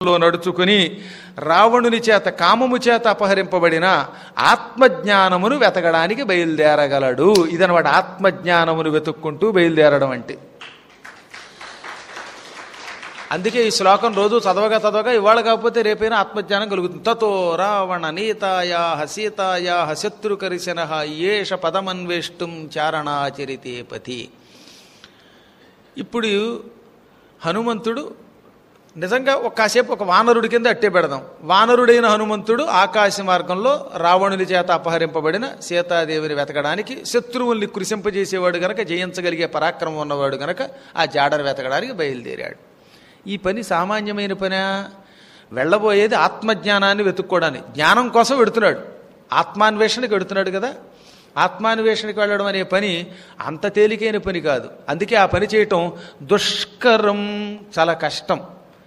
లో నడుచుకుని రావణుని చేత కామము చేత అపహరింపబడిన ఆత్మజ్ఞానమును వెతకడానికి బయలుదేరగలడు ఇదనమాట ఆత్మజ్ఞానమును వెతుక్కుంటూ బయలుదేరడం అంటే అందుకే ఈ శ్లోకం రోజు చదవగా చదవగా ఇవాళ కాకపోతే రేపైనా ఆత్మజ్ఞానం కలుగుతుంది తతో రావణ నీతాయా సీతాయా శత్రుకరిశన ఏష పదమన్వేష్టం చారణాచరితే పతి ఇప్పుడు హనుమంతుడు నిజంగా ఒక కాసేపు ఒక వానరుడి కింద అట్టే పెడదాం వానరుడైన హనుమంతుడు ఆకాశ మార్గంలో రావణుని చేత అపహరింపబడిన సీతాదేవిని వెతకడానికి శత్రువుల్ని కృషింపజేసేవాడు గనక జయించగలిగే పరాక్రమం ఉన్నవాడు గనక ఆ జాడను వెతకడానికి బయలుదేరాడు ఈ పని సామాన్యమైన పనా వెళ్ళబోయేది ఆత్మజ్ఞానాన్ని వెతుక్కోవడానికి జ్ఞానం కోసం వెడుతున్నాడు ఆత్మాన్వేషణకి వెడుతున్నాడు కదా ఆత్మాన్వేషణకి వెళ్ళడం అనే పని అంత తేలికైన పని కాదు అందుకే ఆ పని చేయటం దుష్కరం చాలా కష్టం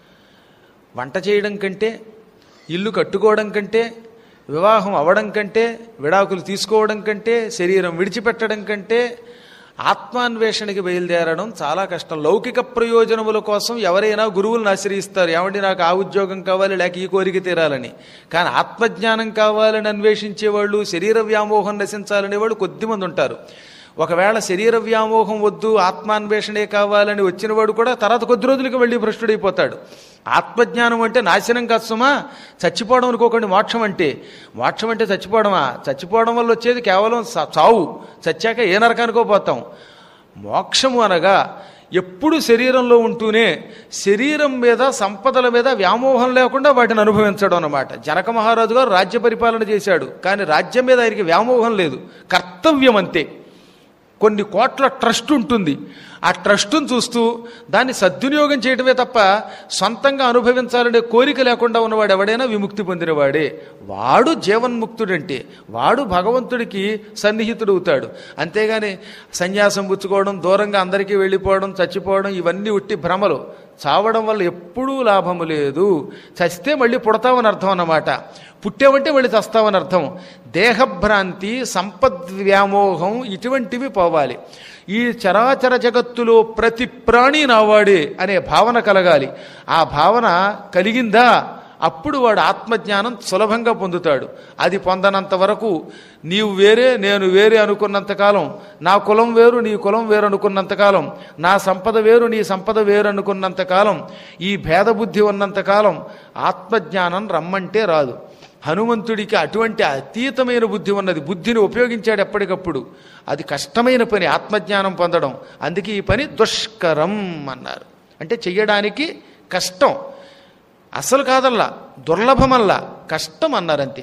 వంట చేయడం కంటే ఇల్లు కట్టుకోవడం కంటే వివాహం అవ్వడం కంటే విడాకులు తీసుకోవడం కంటే శరీరం విడిచిపెట్టడం కంటే ఆత్మాన్వేషణకి బయలుదేరడం చాలా కష్టం లౌకిక ప్రయోజనముల కోసం ఎవరైనా గురువులను ఆశ్రయిస్తారు ఏమండి నాకు ఆ ఉద్యోగం కావాలి లేక ఈ కోరిక తీరాలని కానీ ఆత్మజ్ఞానం కావాలని అన్వేషించేవాళ్ళు శరీర వ్యామోహం నశించాలనేవాళ్ళు కొద్దిమంది ఉంటారు ఒకవేళ శరీర వ్యామోహం వద్దు ఆత్మాన్వేషణే కావాలని వచ్చినవాడు కూడా తర్వాత కొద్ది రోజులకి వెళ్ళి భ్రష్టుడైపోతాడు ఆత్మజ్ఞానం అంటే నాశనం కాదు సుమా చచ్చిపోవడం అనుకోకండి మోక్షం అంటే మోక్షం అంటే చచ్చిపోవడమా చచ్చిపోవడం వల్ల వచ్చేది కేవలం స- చావు చచ్చాక ఏ నరకానికో పోతాం మోక్షము అనగా ఎప్పుడు శరీరంలో ఉంటూనే శరీరం మీద సంపదల మీద వ్యామోహం లేకుండా వాటిని అనుభవించడం అన్నమాట జనక మహారాజు గారు రాజ్య పరిపాలన చేశాడు కానీ రాజ్యం మీద ఆయనకి వ్యామోహం లేదు కర్తవ్యం అంతే కొన్ని కోట్ల ట్రస్ట్ ఉంటుంది ఆ ట్రస్టును చూస్తూ దాన్ని సద్వినియోగం చేయడమే తప్ప సొంతంగా అనుభవించాలనే కోరిక లేకుండా ఉన్నవాడు ఎవడైనా విముక్తి పొందినవాడే వాడు జీవన్ముక్తుడంటే వాడు భగవంతుడికి సన్నిహితుడు అవుతాడు అంతేగాని సన్యాసం పుచ్చుకోవడం దూరంగా అందరికీ వెళ్ళిపోవడం చచ్చిపోవడం ఇవన్నీ ఉట్టి భ్రమలు చావడం వల్ల ఎప్పుడూ లాభము లేదు చస్తే మళ్ళీ పుడతామని అర్థం అన్నమాట పుట్టావంటే మళ్ళీ చస్తావని అర్థం దేహభ్రాంతి సంపద్వ్యామోహం ఇటువంటివి పోవాలి ఈ చరాచర జగత్తులో ప్రతి ప్రాణి నావాడే అనే భావన కలగాలి ఆ భావన కలిగిందా అప్పుడు వాడు ఆత్మజ్ఞానం సులభంగా పొందుతాడు అది పొందనంత వరకు నీవు వేరే నేను వేరే అనుకున్నంతకాలం నా కులం వేరు నీ కులం వేరు అనుకున్నంతకాలం నా సంపద వేరు నీ సంపద వేరు అనుకున్నంతకాలం ఈ భేదబుద్ధి ఉన్నంతకాలం ఆత్మజ్ఞానం రమ్మంటే రాదు హనుమంతుడికి అటువంటి అతీతమైన బుద్ధి ఉన్నది బుద్ధిని ఉపయోగించాడు ఎప్పటికప్పుడు అది కష్టమైన పని ఆత్మజ్ఞానం పొందడం అందుకే ఈ పని దుష్కరం అన్నారు అంటే చెయ్యడానికి కష్టం అసలు కాదల్లా దుర్లభమల్లా కష్టం అన్నారంతే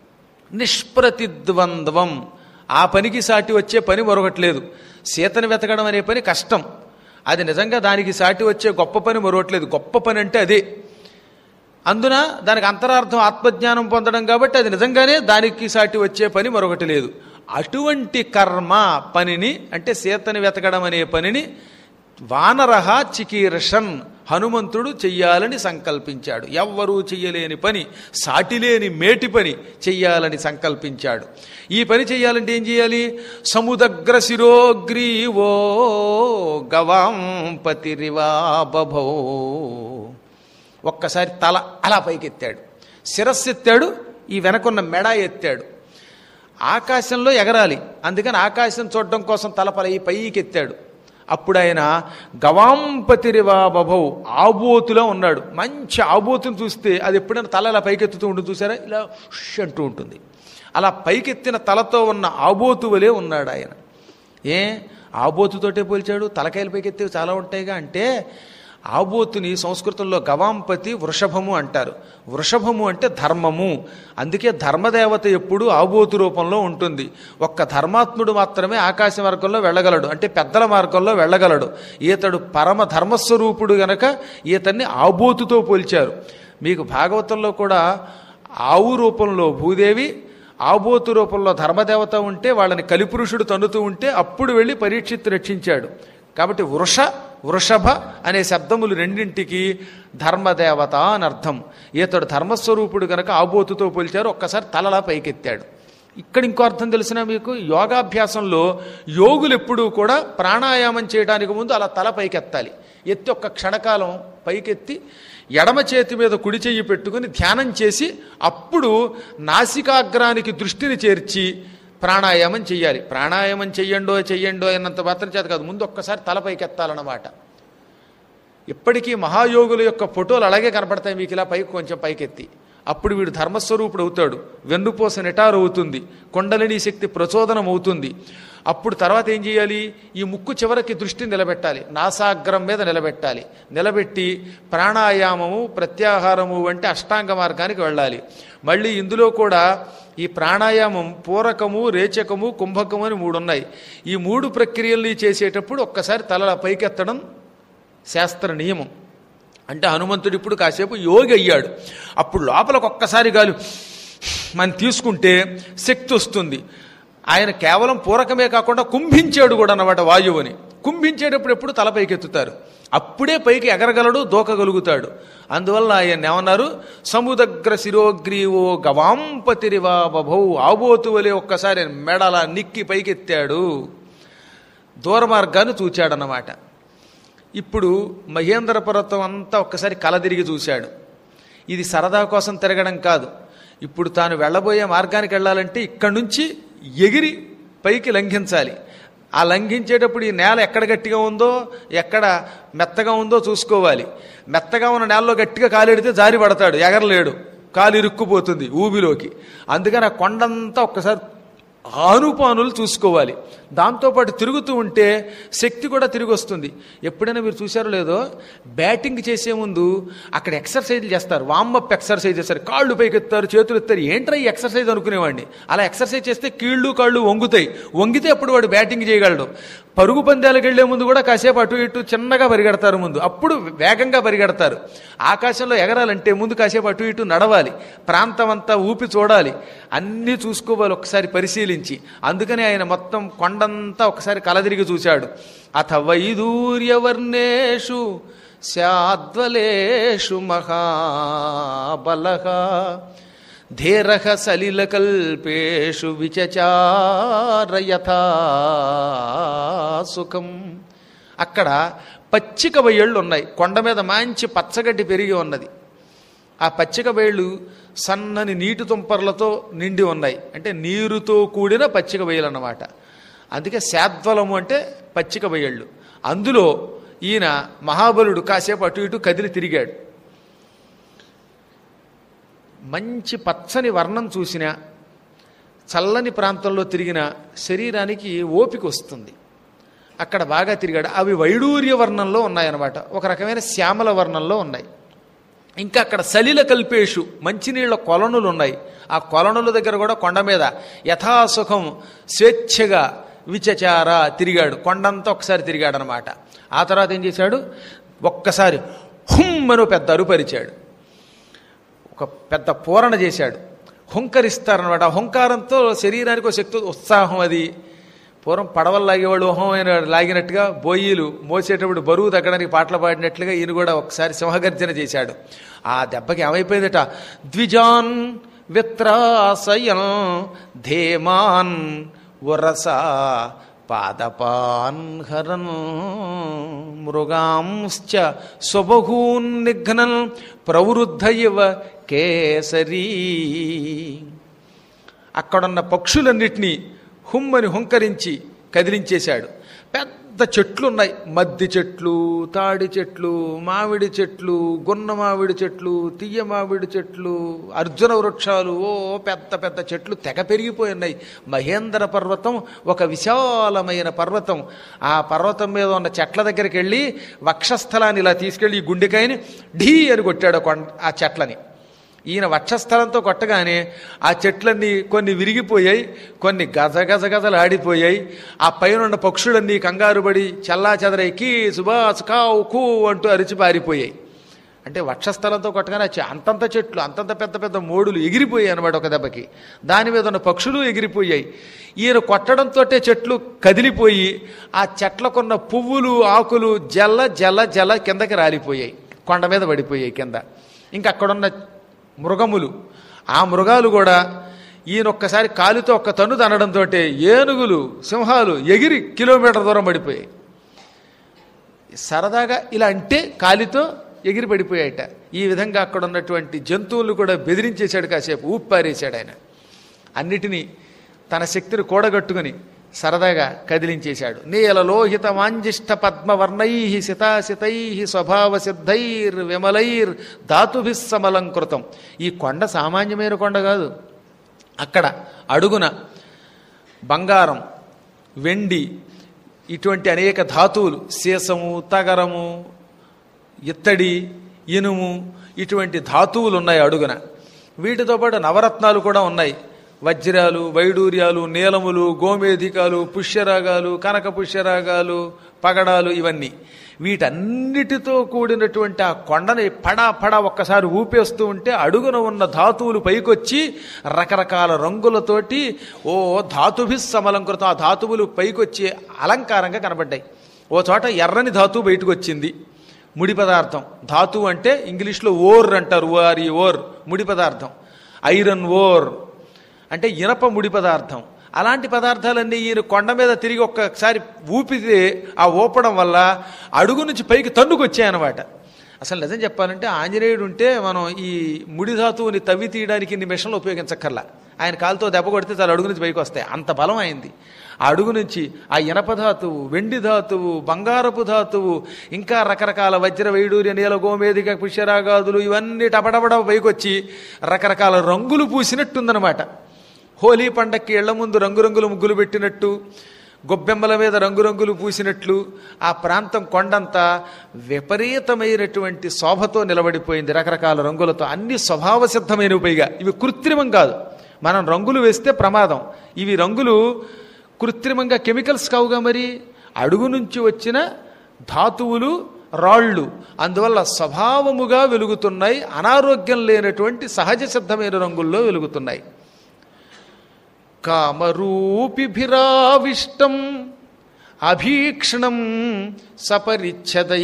నిష్ప్రతిద్వంద్వం ఆ పనికి సాటి వచ్చే పని మరొకటి లేదు సీతను వెతకడం అనే పని కష్టం అది నిజంగా దానికి సాటి వచ్చే గొప్ప పని మరొకట్లేదు గొప్ప పని అంటే అదే అందున దానికి అంతరార్థం ఆత్మజ్ఞానం పొందడం కాబట్టి అది నిజంగానే దానికి సాటి వచ్చే పని మరొకటి లేదు అటువంటి కర్మ పనిని అంటే సీతని వెతకడం అనే పనిని వానరహ చికీర్షన్ హనుమంతుడు చెయ్యాలని సంకల్పించాడు ఎవ్వరూ చెయ్యలేని పని సాటిలేని మేటి పని చెయ్యాలని సంకల్పించాడు ఈ పని చెయ్యాలంటే ఏం చేయాలి సముదగ్ర శిరోగ్రీవో గవాంపతిరివా బభో ఒక్కసారి తల అలా పైకెత్తాడు శిరస్సు ఎత్తాడు ఈ వెనకున్న మెడ ఎత్తాడు ఆకాశంలో ఎగరాలి అందుకని ఆకాశం చూడడం కోసం తలపల పైకి ఎత్తాడు అప్పుడు ఆయన గవాంపతిరివా బభౌ ఆబోతులో ఉన్నాడు మంచి ఆబోతుని చూస్తే అది ఎప్పుడైనా తల ఇలా పైకెత్తుతూ ఉంటుంది చూసారా ఇలా ష్ అంటూ ఉంటుంది అలా పైకెత్తిన తలతో ఉన్న ఆబోతు వలె ఉన్నాడు ఆయన ఏ ఆబోతుతోటే పోల్చాడు తలకాయలు పైకెత్తే చాలా ఉంటాయిగా అంటే ఆబోతుని సంస్కృతంలో గవాంపతి వృషభము అంటారు వృషభము అంటే ధర్మము అందుకే ధర్మదేవత ఎప్పుడు ఆబోతు రూపంలో ఉంటుంది ఒక్క ధర్మాత్ముడు మాత్రమే ఆకాశ మార్గంలో వెళ్ళగలడు అంటే పెద్దల మార్గంలో వెళ్ళగలడు ఈతడు పరమ ధర్మస్వరూపుడు గనక ఈతన్ని ఆబోతుతో పోల్చారు మీకు భాగవతంలో కూడా ఆవు రూపంలో భూదేవి ఆబోతు రూపంలో ధర్మదేవత ఉంటే వాళ్ళని కలిపురుషుడు తన్నుతూ ఉంటే అప్పుడు వెళ్ళి పరీక్షిత్ రక్షించాడు కాబట్టి వృష వృషభ అనే శబ్దములు రెండింటికి ధర్మదేవత అని అర్థం ఈతడు ధర్మస్వరూపుడు గనక ఆబోతుతో పోల్చారు ఒక్కసారి తలలా పైకెత్తాడు ఇక్కడ ఇంకో అర్థం తెలిసిన మీకు యోగాభ్యాసంలో యోగులు ఎప్పుడూ కూడా ప్రాణాయామం చేయడానికి ముందు అలా తల పైకెత్తాలి ఎత్తి ఒక్క క్షణకాలం పైకెత్తి ఎడమ చేతి మీద కుడి చెయ్యి పెట్టుకుని ధ్యానం చేసి అప్పుడు నాసికాగ్రానికి దృష్టిని చేర్చి ప్రాణాయామం చెయ్యాలి ప్రాణాయామం చెయ్యండో చెయ్యండో అన్నంత మాత్రం చేత కాదు ముందు ఒక్కసారి తలపైకెత్తాలన్నమాట ఇప్పటికీ మహాయోగుల యొక్క ఫోటోలు అలాగే కనపడతాయి మీకు ఇలా పైకి కొంచెం పైకెత్తి అప్పుడు వీడు ధర్మస్వరూపుడు అవుతాడు వెన్నుపోస నిటారు అవుతుంది కొండలిని శక్తి ప్రచోదనం అవుతుంది అప్పుడు తర్వాత ఏం చేయాలి ఈ ముక్కు చివరికి దృష్టి నిలబెట్టాలి నాసాగ్రం మీద నిలబెట్టాలి నిలబెట్టి ప్రాణాయామము ప్రత్యాహారము వంటి అష్టాంగ మార్గానికి వెళ్ళాలి మళ్ళీ ఇందులో కూడా ఈ ప్రాణాయామం పూరకము రేచకము కుంభకము అని మూడు ఉన్నాయి ఈ మూడు ప్రక్రియల్ని చేసేటప్పుడు ఒక్కసారి తల పైకెత్తడం శాస్త్ర నియమం అంటే హనుమంతుడు ఇప్పుడు కాసేపు యోగి అయ్యాడు అప్పుడు లోపలికి ఒక్కసారి గాలి మనం తీసుకుంటే శక్తి వస్తుంది ఆయన కేవలం పూరకమే కాకుండా కుంభించాడు కూడా అన్నమాట వాయువుని కుంభించేటప్పుడు ఎప్పుడు తల పైకెత్తుతారు అప్పుడే పైకి ఎగరగలడు దూకగలుగుతాడు అందువల్ల ఆయన ఏమన్నారు సముదగ్ర శిరోగ్రీవో గవాంపతిరివా బభౌ ఆబోతు వలె ఒక్కసారి మెడల నిక్కి పైకెత్తాడు దూర మార్గాన్ని చూచాడన్నమాట ఇప్పుడు మహేంద్ర పర్వతం అంతా ఒక్కసారి కలదిరిగి చూశాడు ఇది సరదా కోసం తిరగడం కాదు ఇప్పుడు తాను వెళ్ళబోయే మార్గానికి వెళ్ళాలంటే ఇక్కడి నుంచి ఎగిరి పైకి లంఘించాలి ఆ లంఘించేటప్పుడు ఈ నేల ఎక్కడ గట్టిగా ఉందో ఎక్కడ మెత్తగా ఉందో చూసుకోవాలి మెత్తగా ఉన్న నేలలో గట్టిగా కాలెడితే జారి పడతాడు ఎగరలేడు కాలు ఇరుక్కుపోతుంది ఊబిలోకి అందుకని ఆ కొండంతా ఒక్కసారి ఆనుపానులు చూసుకోవాలి దాంతోపాటు తిరుగుతూ ఉంటే శక్తి కూడా తిరిగి వస్తుంది ఎప్పుడైనా మీరు చూసారో లేదో బ్యాటింగ్ చేసే ముందు అక్కడ ఎక్సర్సైజ్లు చేస్తారు వామప్ ఎక్సర్సైజ్ చేస్తారు కాళ్ళు పైకి ఎత్తారు చేతులు ఎత్తారు ఏంట్రా ఈ ఎక్సర్సైజ్ అనుకునేవాడిని అలా ఎక్సర్సైజ్ చేస్తే కీళ్ళు కాళ్ళు వంగుతాయి వంగితే అప్పుడు వాడు బ్యాటింగ్ చేయగలడు పరుగు పందాలకు వెళ్లే ముందు కూడా కాసేపు అటు ఇటు చిన్నగా పరిగెడతారు ముందు అప్పుడు వేగంగా పరిగెడతారు ఆకాశంలో ఎగరాలంటే ముందు కాసేపు అటు ఇటు నడవాలి ప్రాంతం అంతా ఊపి చూడాలి అన్నీ చూసుకోవాలి ఒకసారి పరిశీలించి అందుకని ఆయన మొత్తం కొండంతా ఒకసారి కలదిరిగి చూశాడు అథ వైదూర్యవర్ణేషు శాద్వలేషు మహాబలహ ధీరహ సలిలకల్పేషు విచచారయథా సుఖం అక్కడ పచ్చిక బయళ్ళు ఉన్నాయి కొండ మీద మంచి పచ్చగడ్డి పెరిగి ఉన్నది ఆ పచ్చిక బయళ్ళు సన్నని నీటి తుంపర్లతో నిండి ఉన్నాయి అంటే నీరుతో కూడిన పచ్చిక బయలు అన్నమాట అందుకే శాద్వలము అంటే పచ్చిక బయళ్ళు అందులో ఈయన మహాబలుడు కాసేపు అటు ఇటు కదిలి తిరిగాడు మంచి పచ్చని వర్ణం చూసిన చల్లని ప్రాంతంలో తిరిగిన శరీరానికి ఓపిక వస్తుంది అక్కడ బాగా తిరిగాడు అవి వైడూర్య వర్ణంలో ఉన్నాయన్నమాట ఒక రకమైన శ్యామల వర్ణంలో ఉన్నాయి ఇంకా అక్కడ సలిల కల్పేషు మంచినీళ్ళ కొలనులు ఉన్నాయి ఆ కొలనుల దగ్గర కూడా కొండ మీద యథాసుఖం స్వేచ్ఛగా విచచార తిరిగాడు కొండంతా ఒకసారి తిరిగాడు అనమాట ఆ తర్వాత ఏం చేశాడు ఒక్కసారి హుమ్మను పెద్ద అరుపరిచాడు ఒక పెద్ద పూరణ చేశాడు హుంకరిస్తారనమాట ఆ హుంకారంతో శరీరానికి ఒక శక్తి ఉత్సాహం అది పూర్వం పడవలు లాగేవాళ్ళు ఊహమైన లాగినట్టుగా బొయ్యిలు మోసేటప్పుడు బరువు తగ్గడానికి పాటలు పాడినట్లుగా ఈయన కూడా ఒకసారి సింహగర్జన చేశాడు ఆ దెబ్బకి ఏమైపోయిందట ద్విజాన్ విత్రాసయం ధేమాన్ ఉరస పాదపాన్ హరన్ మృగాంశ్చ స్వబహూన్ నిఘ్నన్ ప్రవృద్ధ ఇవ కేసరీ అక్కడున్న పక్షులన్నిటినీ హుమ్మని హుంకరించి కదిలించేశాడు పెద్ద చెట్లు ఉన్నాయి మద్ది చెట్లు తాడి చెట్లు మామిడి చెట్లు గున్న మామిడి చెట్లు తీయ మామిడి చెట్లు అర్జున వృక్షాలు ఓ పెద్ద పెద్ద చెట్లు తెగ పెరిగిపోయి ఉన్నాయి మహేంద్ర పర్వతం ఒక విశాలమైన పర్వతం ఆ పర్వతం మీద ఉన్న చెట్ల దగ్గరికి వెళ్ళి వక్షస్థలాన్ని ఇలా తీసుకెళ్ళి ఈ గుండెకాయని ఢీ అని కొట్టాడు ఆ కొండ- ఆ చెట్లని ఈయన వక్షస్థలంతో కొట్టగానే ఆ చెట్లన్నీ కొన్ని విరిగిపోయాయి కొన్ని గజ గజ గజలు ఆడిపోయాయి ఆ పైన ఉన్న పక్షులన్నీ కంగారుబడి చల్లా చెదరై కీ సుభాష్ కావు కూ అంటూ అరిచి పారిపోయాయి అంటే వక్షస్థలంతో కొట్టగానే ఆ చె- అంతంత చెట్లు అంతంత పెద్ద పెద్ద మోడులు ఎగిరిపోయాయి అనమాట ఒక దెబ్బకి దాని మీద ఉన్న పక్షులు ఎగిరిపోయాయి ఈయన కొట్టడంతో చెట్లు కదిలిపోయి ఆ చెట్లకున్న పువ్వులు ఆకులు జల్ల జల జల కిందకి రాలిపోయాయి కొండ మీద పడిపోయాయి కింద ఇంకా అక్కడున్న మృగములు ఆ మృగాలు కూడా ఈయన ఒక్కసారి కాలుతో ఒక్క తన్ను తనడంతో ఏనుగులు సింహాలు ఎగిరి కిలోమీటర్ దూరం పడిపోయాయి సరదాగా ఇలా అంటే కాలితో ఎగిరి పడిపోయాయట ఈ విధంగా అక్కడ ఉన్నటువంటి జంతువులు కూడా బెదిరించేశాడు కాసేపు ఊప్పారేశాడు ఆయన అన్నిటినీ తన శక్తిని కూడగట్టుకుని సరదాగా కదిలించేశాడు నీలలోహిత మాంజిష్ట పద్మవర్ణై సితాసితై స్వభావ సిద్ధైర్ విమలైర్ ధాతుభిస్సమలంకృతం ఈ కొండ సామాన్యమైన కొండ కాదు అక్కడ అడుగున బంగారం వెండి ఇటువంటి అనేక ధాతువులు సీసము తగరము ఇత్తడి ఇనుము ఇటువంటి ధాతువులు ఉన్నాయి అడుగున వీటితో పాటు నవరత్నాలు కూడా ఉన్నాయి వజ్రాలు వైడూర్యాలు నీలములు గోమేధికాలు పుష్యరాగాలు కనక పుష్యరాగాలు పగడాలు ఇవన్నీ వీటన్నిటితో కూడినటువంటి ఆ కొండని పడా పడా ఒక్కసారి ఊపేస్తూ ఉంటే అడుగున ఉన్న ధాతువులు పైకొచ్చి రకరకాల రంగులతోటి ఓ ధాతుభి సమలంకృతం ఆ ధాతువులు పైకొచ్చి అలంకారంగా కనబడ్డాయి ఓ చోట ఎర్రని ధాతువు బయటకు వచ్చింది ముడి పదార్థం ధాతువు అంటే ఇంగ్లీష్లో ఓర్ అంటారు ఓఆర్ ఈ ఓర్ ముడి పదార్థం ఐరన్ ఓర్ అంటే ఇనప ముడి పదార్థం అలాంటి పదార్థాలన్నీ ఈయన కొండ మీద తిరిగి ఒక్కసారి ఊపితే ఆ ఊపడం వల్ల అడుగు నుంచి పైకి తన్నుకొచ్చాయన్నమాట అసలు నిజం చెప్పాలంటే ఆంజనేయుడు ఉంటే మనం ఈ ముడి ధాతువుని తవ్వి తీయడానికి ఇన్ని మిషన్లు ఉపయోగించక్కర్లా ఆయన కాలుతో దెబ్బ కొడితే చాలా అడుగు నుంచి పైకి వస్తాయి అంత బలం అయింది ఆ అడుగు నుంచి ఆ ఇనప ధాతువు వెండి ధాతువు బంగారపు ధాతువు ఇంకా రకరకాల వజ్ర వైడూర్య నీల గోమేధిక పుష్యరాగాదులు ఇవన్నీ టపటపడ పైకి వచ్చి రకరకాల రంగులు పూసినట్టుందనమాట హోలీ పండక్కి ఇళ్ల ముందు రంగురంగుల ముగ్గులు పెట్టినట్టు గొబ్బెమ్మల మీద రంగురంగులు పూసినట్లు ఆ ప్రాంతం కొండంతా విపరీతమైనటువంటి శోభతో నిలబడిపోయింది రకరకాల రంగులతో అన్ని స్వభావ సిద్ధమైనవి పైగా ఇవి కృత్రిమం కాదు మనం రంగులు వేస్తే ప్రమాదం ఇవి రంగులు కృత్రిమంగా కెమికల్స్ కావుగా మరి అడుగు నుంచి వచ్చిన ధాతువులు రాళ్ళు అందువల్ల స్వభావముగా వెలుగుతున్నాయి అనారోగ్యం లేనటువంటి సహజ సిద్ధమైన రంగుల్లో వెలుగుతున్నాయి కామరూపిభిరావిష్టం అభీక్షణం సపరిచ్ఛదై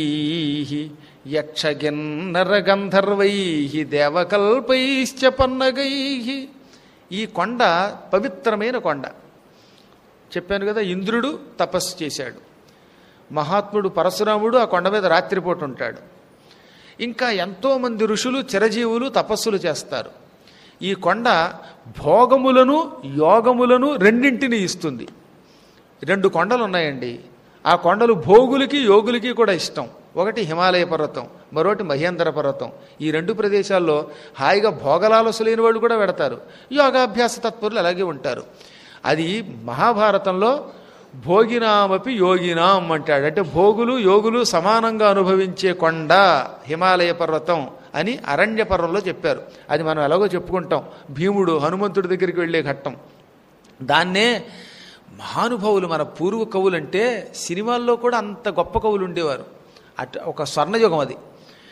యక్షగిన్నరగంధర్వై దేవకల్పైశ్చ పన్నగై ఈ కొండ పవిత్రమైన కొండ చెప్పాను కదా ఇంద్రుడు తపస్సు చేశాడు మహాత్ముడు పరశురాముడు ఆ కొండ మీద రాత్రిపూట ఉంటాడు ఇంకా ఎంతోమంది ఋషులు చిరజీవులు తపస్సులు చేస్తారు ఈ కొండ భోగములను యోగములను రెండింటిని ఇస్తుంది రెండు కొండలు ఉన్నాయండి ఆ కొండలు భోగులకి యోగులకి కూడా ఇష్టం ఒకటి హిమాలయ పర్వతం మరొకటి మహేంద్ర పర్వతం ఈ రెండు ప్రదేశాల్లో హాయిగా భోగలాలసు లేని వాళ్ళు కూడా పెడతారు యోగాభ్యాస తత్పరులు అలాగే ఉంటారు అది మహాభారతంలో భోగినామపి యోగినాం అంటాడు అంటే భోగులు యోగులు సమానంగా అనుభవించే కొండ హిమాలయ పర్వతం అని అరణ్య పర్వంలో చెప్పారు అది మనం ఎలాగో చెప్పుకుంటాం భీముడు హనుమంతుడి దగ్గరికి వెళ్ళే ఘట్టం దాన్నే మహానుభావులు మన పూర్వ కవులు అంటే సినిమాల్లో కూడా అంత గొప్ప కవులు ఉండేవారు అట్ ఒక స్వర్ణయుగం అది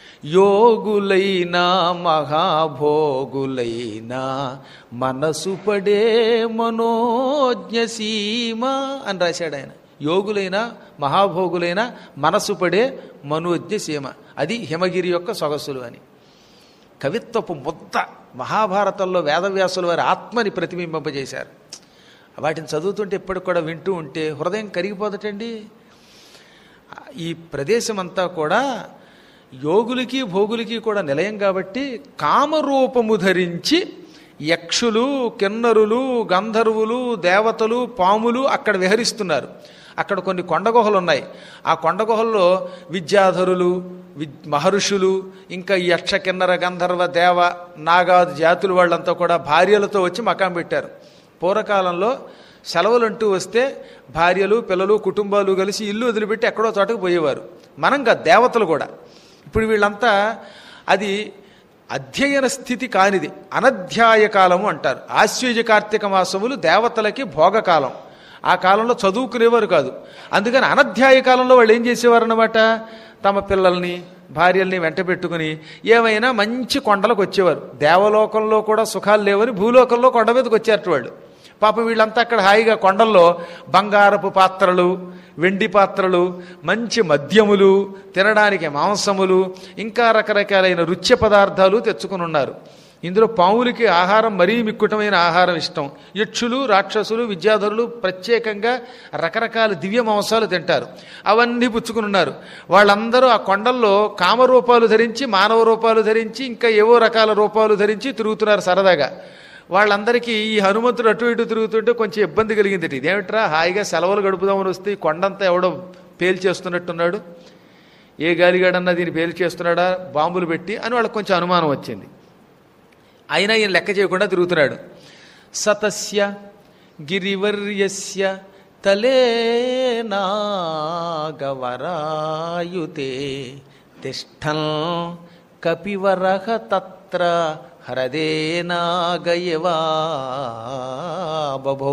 యోగులైనా మహాభోగులైనా మనసు పడే మనోజ్ఞ సీమ అని రాశాడు ఆయన యోగులైన మహాభోగులైన మనసు పడే మనోజ్ఞ సీమ అది హిమగిరి యొక్క సొగసులు అని కవిత్వపు ముద్ద మహాభారతంలో వేదవ్యాసుల వారి ఆత్మని ప్రతిబింబింపజేశారు వాటిని చదువుతుంటే ఇప్పటికి కూడా వింటూ ఉంటే హృదయం కరిగిపోదటండి ఈ ప్రదేశం అంతా కూడా యోగులకి భోగులకి కూడా నిలయం కాబట్టి కామరూపము ధరించి యక్షులు కిన్నరులు గంధర్వులు దేవతలు పాములు అక్కడ విహరిస్తున్నారు అక్కడ కొన్ని కొండ గుహలు ఉన్నాయి ఆ కొండ గుహల్లో విద్యాధరులు విద్ మహర్షులు ఇంకా ఈ యక్ష కిన్నర గంధర్వ దేవ నాగాది జాతులు వాళ్ళంతా కూడా భార్యలతో వచ్చి మకాం పెట్టారు పూర్వకాలంలో సెలవులంటూ వస్తే భార్యలు పిల్లలు కుటుంబాలు కలిసి ఇల్లు వదిలిపెట్టి ఎక్కడో చోటకు పోయేవారు మనంగా దేవతలు కూడా ఇప్పుడు వీళ్ళంతా అది అధ్యయన స్థితి కానిది అనధ్యాయ కాలము అంటారు ఆశ్వయుజ కార్తీక మాసములు దేవతలకి భోగకాలం ఆ కాలంలో చదువుకునేవారు కాదు అందుకని అనధ్యాయ కాలంలో వాళ్ళు ఏం చేసేవారు అనమాట తమ పిల్లల్ని భార్యల్ని వెంట పెట్టుకుని ఏమైనా మంచి కొండలకు వచ్చేవారు దేవలోకంలో కూడా సుఖాలు లేవని భూలోకంలో కొండ మీదకి వచ్చారట వాళ్ళు పాపం వీళ్ళంతా అక్కడ హాయిగా కొండల్లో బంగారపు పాత్రలు వెండి పాత్రలు మంచి మద్యములు తినడానికి మాంసములు ఇంకా రకరకాలైన రుచ్య పదార్థాలు తెచ్చుకుని ఉన్నారు ఇందులో పాములకి ఆహారం మరీ మిక్కుటమైన ఆహారం ఇష్టం యక్షులు రాక్షసులు విద్యాధరులు ప్రత్యేకంగా రకరకాల దివ్య మాంసాలు తింటారు అవన్నీ పుచ్చుకుని ఉన్నారు వాళ్ళందరూ ఆ కొండల్లో కామరూపాలు ధరించి మానవ రూపాలు ధరించి ఇంకా ఏవో రకాల రూపాలు ధరించి తిరుగుతున్నారు సరదాగా వాళ్ళందరికీ ఈ హనుమంతుడు అటు ఇటు తిరుగుతుంటే కొంచెం ఇబ్బంది కలిగింది ఇదేమిట్రా హాయిగా సెలవులు గడుపుదామని వస్తే ఈ కొండంతా ఎవడో పేల్చేస్తున్నట్టున్నాడు ఏ గాలిగాడన్నా దీన్ని పేల్చేస్తున్నాడా బాంబులు పెట్టి అని వాళ్ళకి కొంచెం అనుమానం వచ్చింది అయినా ఈయన లెక్క చేయకుండా తిరుగుతున్నాడు సతస్య గిరివర్యస్య తలే నాగవరాయుతే తిష్టం కపివరహ తత్ర హరదే నాగయవా బభో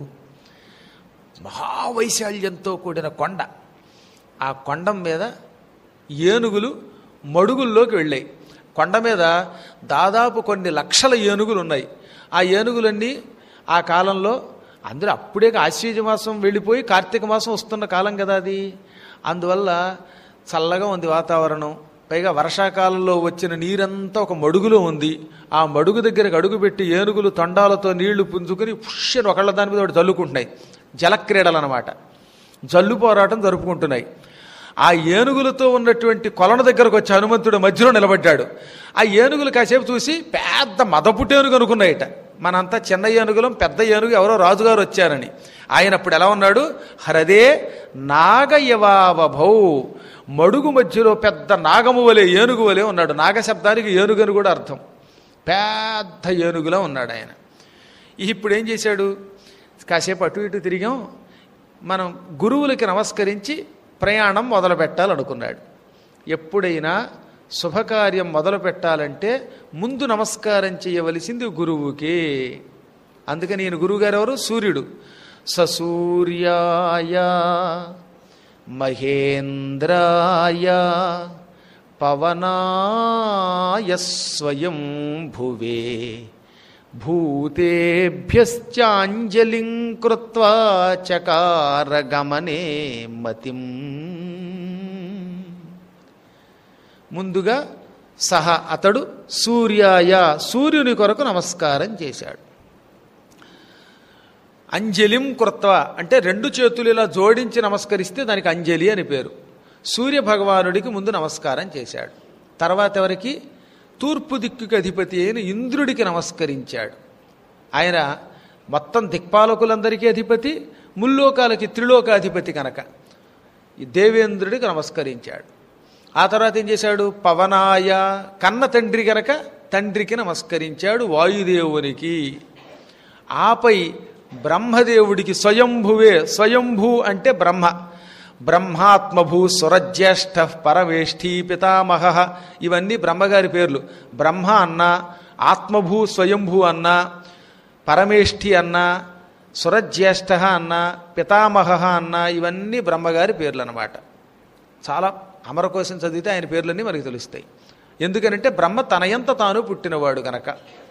మహావైశాల్యంతో కూడిన కొండ ఆ కొండ మీద ఏనుగులు మడుగుల్లోకి వెళ్ళాయి కొండ మీద దాదాపు కొన్ని లక్షల ఏనుగులు ఉన్నాయి ఆ ఏనుగులన్నీ ఆ కాలంలో అందరూ అప్పుడే ఆశ్వీజ మాసం వెళ్ళిపోయి కార్తీక మాసం వస్తున్న కాలం కదా అది అందువల్ల చల్లగా ఉంది వాతావరణం పైగా వర్షాకాలంలో వచ్చిన నీరంతా ఒక మడుగులో ఉంది ఆ మడుగు దగ్గరకు అడుగుపెట్టి ఏనుగులు తొండాలతో నీళ్లు పుంజుకుని పుష్యని ఒకళ్ళ దాని మీద ఒకటి జల్లుకుంటున్నాయి జలక్రీడలు అనమాట జల్లు పోరాటం జరుపుకుంటున్నాయి ఆ ఏనుగులతో ఉన్నటువంటి కొలను దగ్గరకు వచ్చి హనుమంతుడు మధ్యలో నిలబడ్డాడు ఆ ఏనుగులు కాసేపు చూసి పెద్ద మదపుటేనుగు అనుకున్నాయట మనంతా చిన్న ఏనుగులం పెద్ద ఏనుగు ఎవరో రాజుగారు వచ్చారని ఆయన అప్పుడు ఎలా ఉన్నాడు హరదే నాగయవావభౌ మడుగు మధ్యలో పెద్ద నాగము వలె ఏనుగు వలె ఉన్నాడు నాగ శబ్దానికి ఏనుగు అని కూడా అర్థం పెద్ద ఏనుగులా ఉన్నాడు ఆయన ఇప్పుడు ఏం చేశాడు కాసేపు అటు ఇటు తిరిగాం మనం గురువులకి నమస్కరించి ప్రయాణం మొదలు పెట్టాలనుకున్నాడు ఎప్పుడైనా శుభకార్యం మొదలు పెట్టాలంటే ముందు నమస్కారం చేయవలసింది గురువుకే అందుకని ఈయన గురువుగారు ఎవరు సూర్యుడు ససూర్యాయ మహేంద్రాయ పవనాయ స్వయం భువే భూతేభ్యశ్చాంజలిం కృత్వా చకార గమనే మతిం ముందుగా సహ అతడు సూర్యాయ సూర్యుని కొరకు నమస్కారం చేశాడు అంజలిం కృత్వ అంటే రెండు చేతులు ఇలా జోడించి నమస్కరిస్తే దానికి అంజలి అని పేరు సూర్య భగవానుడికి ముందు నమస్కారం చేశాడు తర్వాత ఎవరికి తూర్పు దిక్కుకి అధిపతి అయిన ఇంద్రుడికి నమస్కరించాడు ఆయన మొత్తం దిక్పాలకులందరికీ అధిపతి ముల్లోకాలకి త్రిలోకాధిపతి కనుక ఈ దేవేంద్రుడికి నమస్కరించాడు ఆ తర్వాత ఏం చేశాడు పవనాయ కన్న తండ్రి గనక తండ్రికి నమస్కరించాడు వాయుదేవునికి ఆపై బ్రహ్మదేవుడికి స్వయంభువే స్వయంభూ అంటే బ్రహ్మ బ్రహ్మాత్మభూ సురజ్యేష్ఠ పరమేష్ఠీ పితామహ ఇవన్నీ బ్రహ్మగారి పేర్లు బ్రహ్మ అన్న ఆత్మభూ స్వయంభూ అన్న పరమేష్ఠి అన్న సురజ్యేష్ఠ అన్న పితామహ అన్న ఇవన్నీ బ్రహ్మగారి పేర్లు అన్నమాట చాలా అమరకోశం చదివితే ఆయన పేర్లన్నీ మనకు తెలుస్తాయి ఎందుకనంటే బ్రహ్మ తనయంత తాను పుట్టినవాడు గనక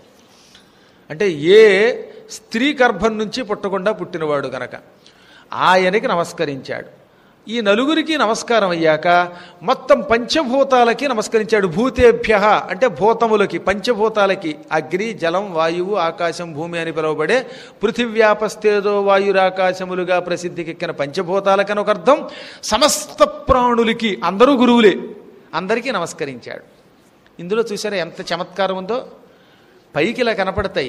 అంటే ఏ స్త్రీ గర్భం నుంచి పుట్టకుండా పుట్టినవాడు గనక ఆయనకి నమస్కరించాడు ఈ నలుగురికి నమస్కారం అయ్యాక మొత్తం పంచభూతాలకి నమస్కరించాడు భూతేభ్య అంటే భూతములకి పంచభూతాలకి అగ్ని జలం వాయువు ఆకాశం భూమి అని పిలువబడే పృథివ్యాపస్తేజో వాయురాకాశములుగా ప్రసిద్ధికెక్కిన పంచభూతాలకని ఒక అర్థం సమస్త ప్రాణులకి అందరూ గురువులే అందరికీ నమస్కరించాడు ఇందులో చూసారా ఎంత చమత్కారం ఉందో పైకి ఇలా కనపడతాయి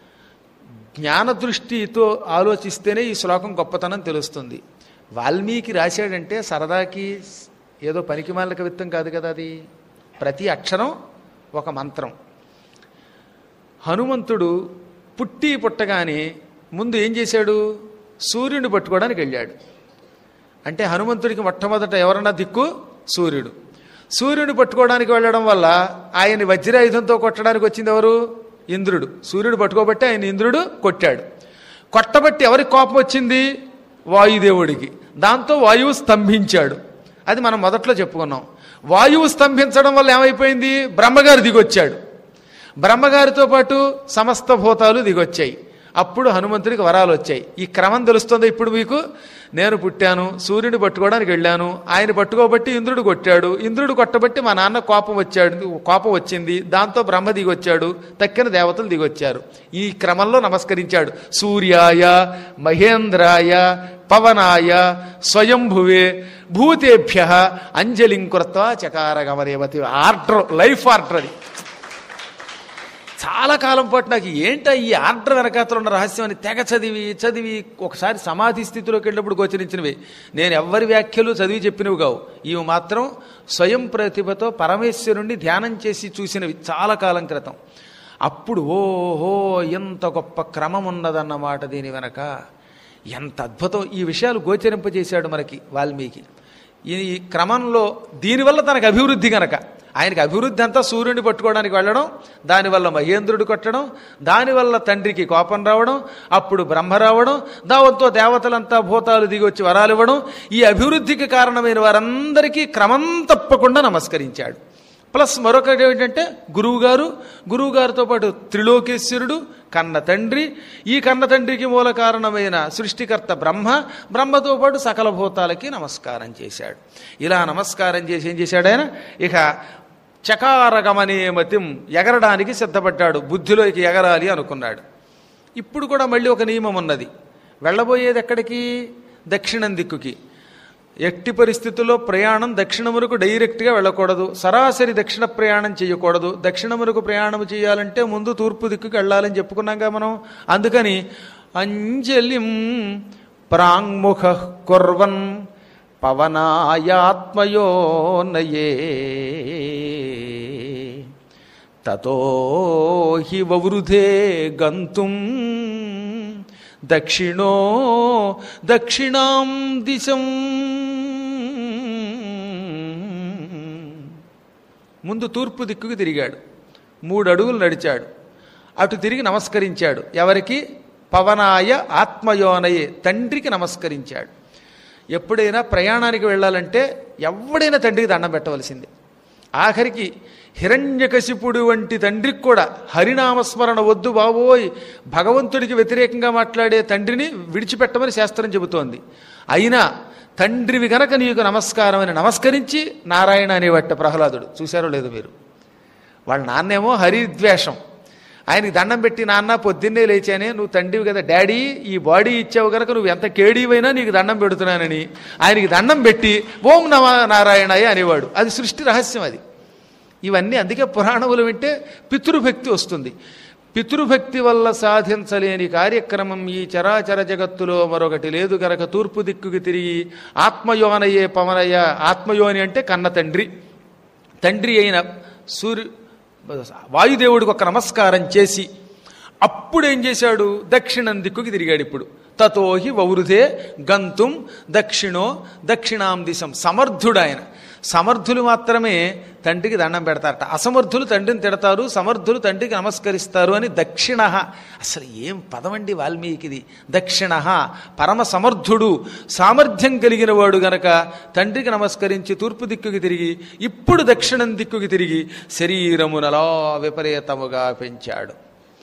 జ్ఞానదృష్టితో ఆలోచిస్తేనే ఈ శ్లోకం గొప్పతనం తెలుస్తుంది వాల్మీకి రాశాడంటే సరదాకి ఏదో పనికిమాల కవిత్వం కాదు కదా అది ప్రతి అక్షరం ఒక మంత్రం హనుమంతుడు పుట్టి పుట్టగానే ముందు ఏం చేశాడు సూర్యుడిని పట్టుకోవడానికి వెళ్ళాడు అంటే హనుమంతుడికి మొట్టమొదట ఎవరన్నా దిక్కు సూర్యుడు సూర్యుడిని పట్టుకోవడానికి వెళ్ళడం వల్ల ఆయన వజ్రాయుధంతో కొట్టడానికి వచ్చింది ఎవరు ఇంద్రుడు సూర్యుడు పట్టుకోబట్టి ఆయన ఇంద్రుడు కొట్టాడు కొట్టబట్టి ఎవరికి కోపం వచ్చింది వాయుదేవుడికి దాంతో వాయువు స్తంభించాడు అది మనం మొదట్లో చెప్పుకున్నాం వాయువు స్తంభించడం వల్ల ఏమైపోయింది బ్రహ్మగారు దిగొచ్చాడు బ్రహ్మగారితో పాటు సమస్త భూతాలు దిగొచ్చాయి అప్పుడు హనుమంతుడికి వరాలు వచ్చాయి ఈ క్రమం తెలుస్తుందో ఇప్పుడు మీకు నేను పుట్టాను సూర్యుని పట్టుకోవడానికి వెళ్ళాను ఆయన పట్టుకోబట్టి ఇంద్రుడు కొట్టాడు ఇంద్రుడు కొట్టబట్టి మా నాన్న కోపం వచ్చాడు కోపం వచ్చింది దాంతో బ్రహ్మ దిగొచ్చాడు తక్కిన దేవతలు దిగొచ్చారు ఈ క్రమంలో నమస్కరించాడు సూర్యాయ మహేంద్రాయ పవనాయ స్వయంభువే భూతేభ్య అంజలింకృత్వ చకార గమనేవతి ఆర్డర్ లైఫ్ ఆర్డర్ అది చాలా కాలం పాటు నాకు ఏంటో ఈ ఆర్డర్ వెనకాతలు ఉన్న రహస్యం అని తెగ చదివి చదివి ఒకసారి సమాధి స్థితిలోకి వెళ్ళినప్పుడు గోచరించినవి నేను ఎవ్వరి వ్యాఖ్యలు చదివి చెప్పినవి కావు ఇవి మాత్రం స్వయం ప్రతిభతో పరమేశ్వరుణ్ణి ధ్యానం చేసి చూసినవి చాలా కాలం క్రితం అప్పుడు ఓహో ఎంత గొప్ప క్రమం ఉన్నదన్నమాట దీని వెనక ఎంత అద్భుతం ఈ విషయాలు గోచరింపజేశాడు మనకి వాల్మీకి ఈ క్రమంలో దీనివల్ల తనకు అభివృద్ధి గనక ఆయనకి అభివృద్ధి అంతా సూర్యుడిని పట్టుకోవడానికి వెళ్ళడం దానివల్ల మహేంద్రుడు కొట్టడం దానివల్ల తండ్రికి కోపం రావడం అప్పుడు బ్రహ్మ రావడం దావంతో దేవతలంతా భూతాలు దిగి వచ్చి వరాలు ఇవ్వడం ఈ అభివృద్ధికి కారణమైన వారందరికీ క్రమం తప్పకుండా నమస్కరించాడు ప్లస్ మరొకటి ఏంటంటే గురువుగారు గురువుగారితో పాటు త్రిలోకేశ్వరుడు కన్న తండ్రి ఈ కన్న తండ్రికి మూల కారణమైన సృష్టికర్త బ్రహ్మ బ్రహ్మతో పాటు సకల భూతాలకి నమస్కారం చేశాడు ఇలా నమస్కారం చేసి ఏం చేశాడు ఆయన ఇక చకారగమనేమతిం ఎగరడానికి సిద్ధపడ్డాడు బుద్ధిలోకి ఎగరాలి అనుకున్నాడు ఇప్పుడు కూడా మళ్ళీ ఒక నియమం ఉన్నది వెళ్ళబోయేది ఎక్కడికి దక్షిణం దిక్కుకి ఎట్టి పరిస్థితుల్లో ప్రయాణం దక్షిణమునకు డైరెక్ట్గా వెళ్ళకూడదు సరాసరి దక్షిణ ప్రయాణం చేయకూడదు దక్షిణమునకు ప్రయాణం చేయాలంటే ముందు తూర్పు దిక్కుకి వెళ్ళాలని చెప్పుకున్నాంగా మనం అందుకని అంజలిం ప్రాంగ్ముఖ కుర్వన్ పవనాయాత్మయో నయే తతో హి వవృధే గంతుం దక్షిణో దక్షిణాం దిశం ముందు తూర్పు దిక్కుకు తిరిగాడు మూడు అడుగులు నడిచాడు అటు తిరిగి నమస్కరించాడు ఎవరికి పవనాయ ఆత్మయోనయే తండ్రికి నమస్కరించాడు ఎప్పుడైనా ప్రయాణానికి వెళ్ళాలంటే ఎవడైనా తండ్రికి దండం పెట్టవలసిందే ఆఖరికి హిరణ్యకశిపుడు వంటి తండ్రికి కూడా హరినామస్మరణ వద్దు బాబోయ్ భగవంతుడికి వ్యతిరేకంగా మాట్లాడే తండ్రిని విడిచిపెట్టమని శాస్త్రం చెబుతోంది అయినా తండ్రివి గనక నీకు నమస్కారం అని నమస్కరించి నారాయణ అనేవట్ట ప్రహ్లాదుడు చూశారో లేదు మీరు వాళ్ళ నాన్నేమో హరిద్వేషం ఆయనకి దండం పెట్టి నాన్న పొద్దున్నే లేచానే నువ్వు తండ్రివి కదా డాడీ ఈ బాడీ ఇచ్చావు కనుక నువ్వు ఎంత కేడీవైనా నీకు దండం పెడుతున్నానని ఆయనకి దండం పెట్టి ఓం నమ నారాయణయ్య అనేవాడు అది సృష్టి రహస్యం అది ఇవన్నీ అందుకే పురాణములు వింటే పితృభక్తి వస్తుంది పితృభక్తి వల్ల సాధించలేని కార్యక్రమం ఈ చరాచర జగత్తులో మరొకటి లేదు గనక తూర్పు దిక్కుకి తిరిగి ఆత్మయోనయే పవనయ్య ఆత్మయోని అంటే కన్న తండ్రి తండ్రి అయిన సూర్యు వాయుదేవుడికి ఒక నమస్కారం చేసి అప్పుడు ఏం చేశాడు దక్షిణం దిక్కుకి తిరిగాడు ఇప్పుడు తతోహి వవృధే గంతుం దక్షిణో దక్షిణాం దిశం సమర్థుడు ఆయన సమర్థులు మాత్రమే తండ్రికి దండం పెడతారట అసమర్థులు తండ్రిని తిడతారు సమర్థులు తండ్రికి నమస్కరిస్తారు అని దక్షిణ అసలు ఏం పదమండి వాల్మీకిది దక్షిణ పరమ సమర్థుడు సామర్థ్యం కలిగిన వాడు గనక తండ్రికి నమస్కరించి తూర్పు దిక్కుకి తిరిగి ఇప్పుడు దక్షిణం దిక్కుకి తిరిగి శరీరమునలా విపరీతముగా పెంచాడు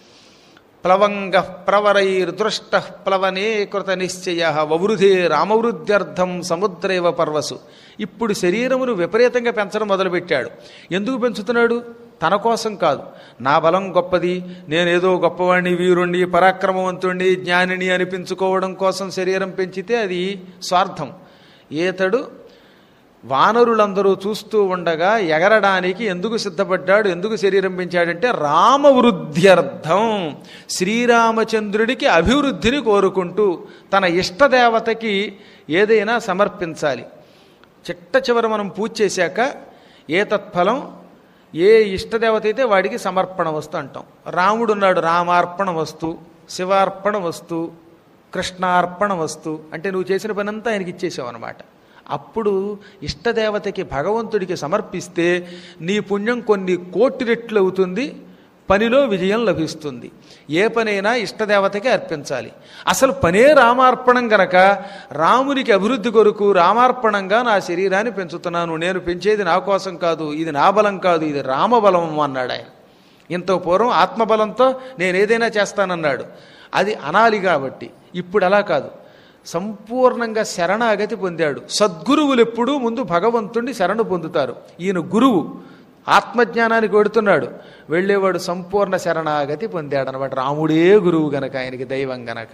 ప్లవంగ ప్రవరైర్దృష్ట ప్లవనే కృత నిశ్చయ వవృధే రామవృద్ధ్యర్థం సముద్రేవ పర్వసు ఇప్పుడు శరీరమును విపరీతంగా పెంచడం మొదలుపెట్టాడు ఎందుకు పెంచుతున్నాడు తన కోసం కాదు నా బలం గొప్పది నేనేదో గొప్పవాణ్ణి వీరుణ్ణి పరాక్రమవంతుణ్ణి జ్ఞానిని అనిపించుకోవడం కోసం శరీరం పెంచితే అది స్వార్థం ఈతడు వానరులందరూ చూస్తూ ఉండగా ఎగరడానికి ఎందుకు సిద్ధపడ్డాడు ఎందుకు శరీరం పెంచాడంటే రామవృద్ధ్యర్థం శ్రీరామచంద్రుడికి అభివృద్ధిని కోరుకుంటూ తన ఇష్టదేవతకి ఏదైనా సమర్పించాలి చిట్ట చివర మనం పూజ చేశాక ఏ తత్ఫలం ఏ ఇష్టదేవత అయితే వాడికి సమర్పణ వస్తు అంటాం రాముడు ఉన్నాడు రామార్పణ వస్తు శివార్పణ వస్తు కృష్ణార్పణ వస్తు అంటే నువ్వు చేసిన పనంతా ఆయనకి ఇచ్చేసావు అనమాట అప్పుడు ఇష్టదేవతకి భగవంతుడికి సమర్పిస్తే నీ పుణ్యం కొన్ని కోటి రెట్లు అవుతుంది పనిలో విజయం లభిస్తుంది ఏ పనైనా ఇష్టదేవతకి అర్పించాలి అసలు పనే రామార్పణం గనక రామునికి అభివృద్ధి కొరకు రామార్పణంగా నా శరీరాన్ని పెంచుతున్నాను నేను పెంచేది నా కోసం కాదు ఇది నా బలం కాదు ఇది రామబలం అన్నాడు ఆయన ఇంత పూర్వం ఆత్మబలంతో నేను ఏదైనా చేస్తానన్నాడు అది అనాలి కాబట్టి ఇప్పుడు అలా కాదు సంపూర్ణంగా శరణాగతి పొందాడు సద్గురువులు ఎప్పుడూ ముందు భగవంతుణ్ణి శరణు పొందుతారు ఈయన గురువు ఆత్మజ్ఞానానికి వెడుతున్నాడు వెళ్ళేవాడు సంపూర్ణ శరణాగతి పొందాడు అనమాట రాముడే గురువు గనక ఆయనకి దైవం గనక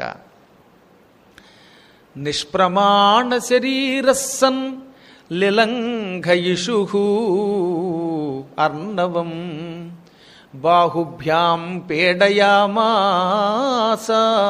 నిష్ప్రమాణ శరీరస్సన్ లిలంఘయిషు అర్ణవం బాహుభ్యాం పీడయామాస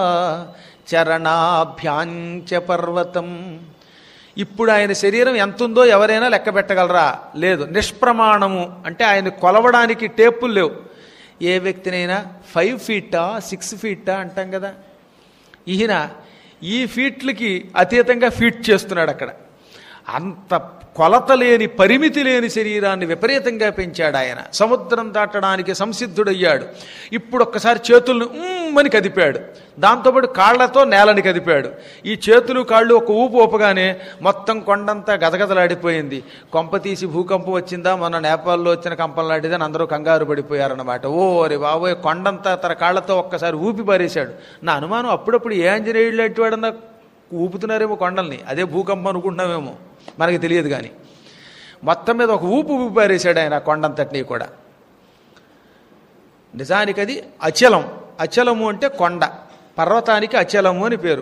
చరణాభ్యాంచ పర్వతం ఇప్పుడు ఆయన శరీరం ఎంతుందో ఎవరైనా లెక్క పెట్టగలరా లేదు నిష్ప్రమాణము అంటే ఆయన కొలవడానికి టేపులు లేవు ఏ వ్యక్తినైనా ఫైవ్ ఫీటా సిక్స్ ఫీటా అంటాం కదా ఈయన ఈ ఫీట్లకి అతీతంగా ఫీట్ చేస్తున్నాడు అక్కడ అంత కొలత లేని పరిమితి లేని శరీరాన్ని విపరీతంగా పెంచాడు ఆయన సముద్రం దాటడానికి సంసిద్ధుడయ్యాడు ఇప్పుడు ఒక్కసారి చేతులను "ఉమ్" అని కదిపాడు దాంతోపాటు కాళ్లతో నేలని కదిపాడు ఈ చేతులు కాళ్ళు ఒక ఊపు ఊపగానే మొత్తం కొండంతా గదగదలాడిపోయింది కొంప తీసి భూకంపం వచ్చిందా మొన్న నేపాల్లో వచ్చిన కంపం లాంటిదని అందరూ కంగారు పడిపోయారన్నమాట ఓ రే బాబోయ్ కొండంతా తన కాళ్లతో ఒక్కసారి ఊపి పారేశాడు నా అనుమానం అప్పుడప్పుడు ఏ ఆంజనేయుడు లాంటి వాడన్నా ఊపుతున్నారేమో కొండల్ని అదే భూకంపం అనుకుంటున్నామేమో మనకి తెలియదు కానీ మొత్తం మీద ఒక ఊపు ఊపి పారేశాడు ఆయన ఆ కొండంతటినీ కూడా నిజానికి అది అచలం అచలము అంటే కొండ పర్వతానికి అచలము అని పేరు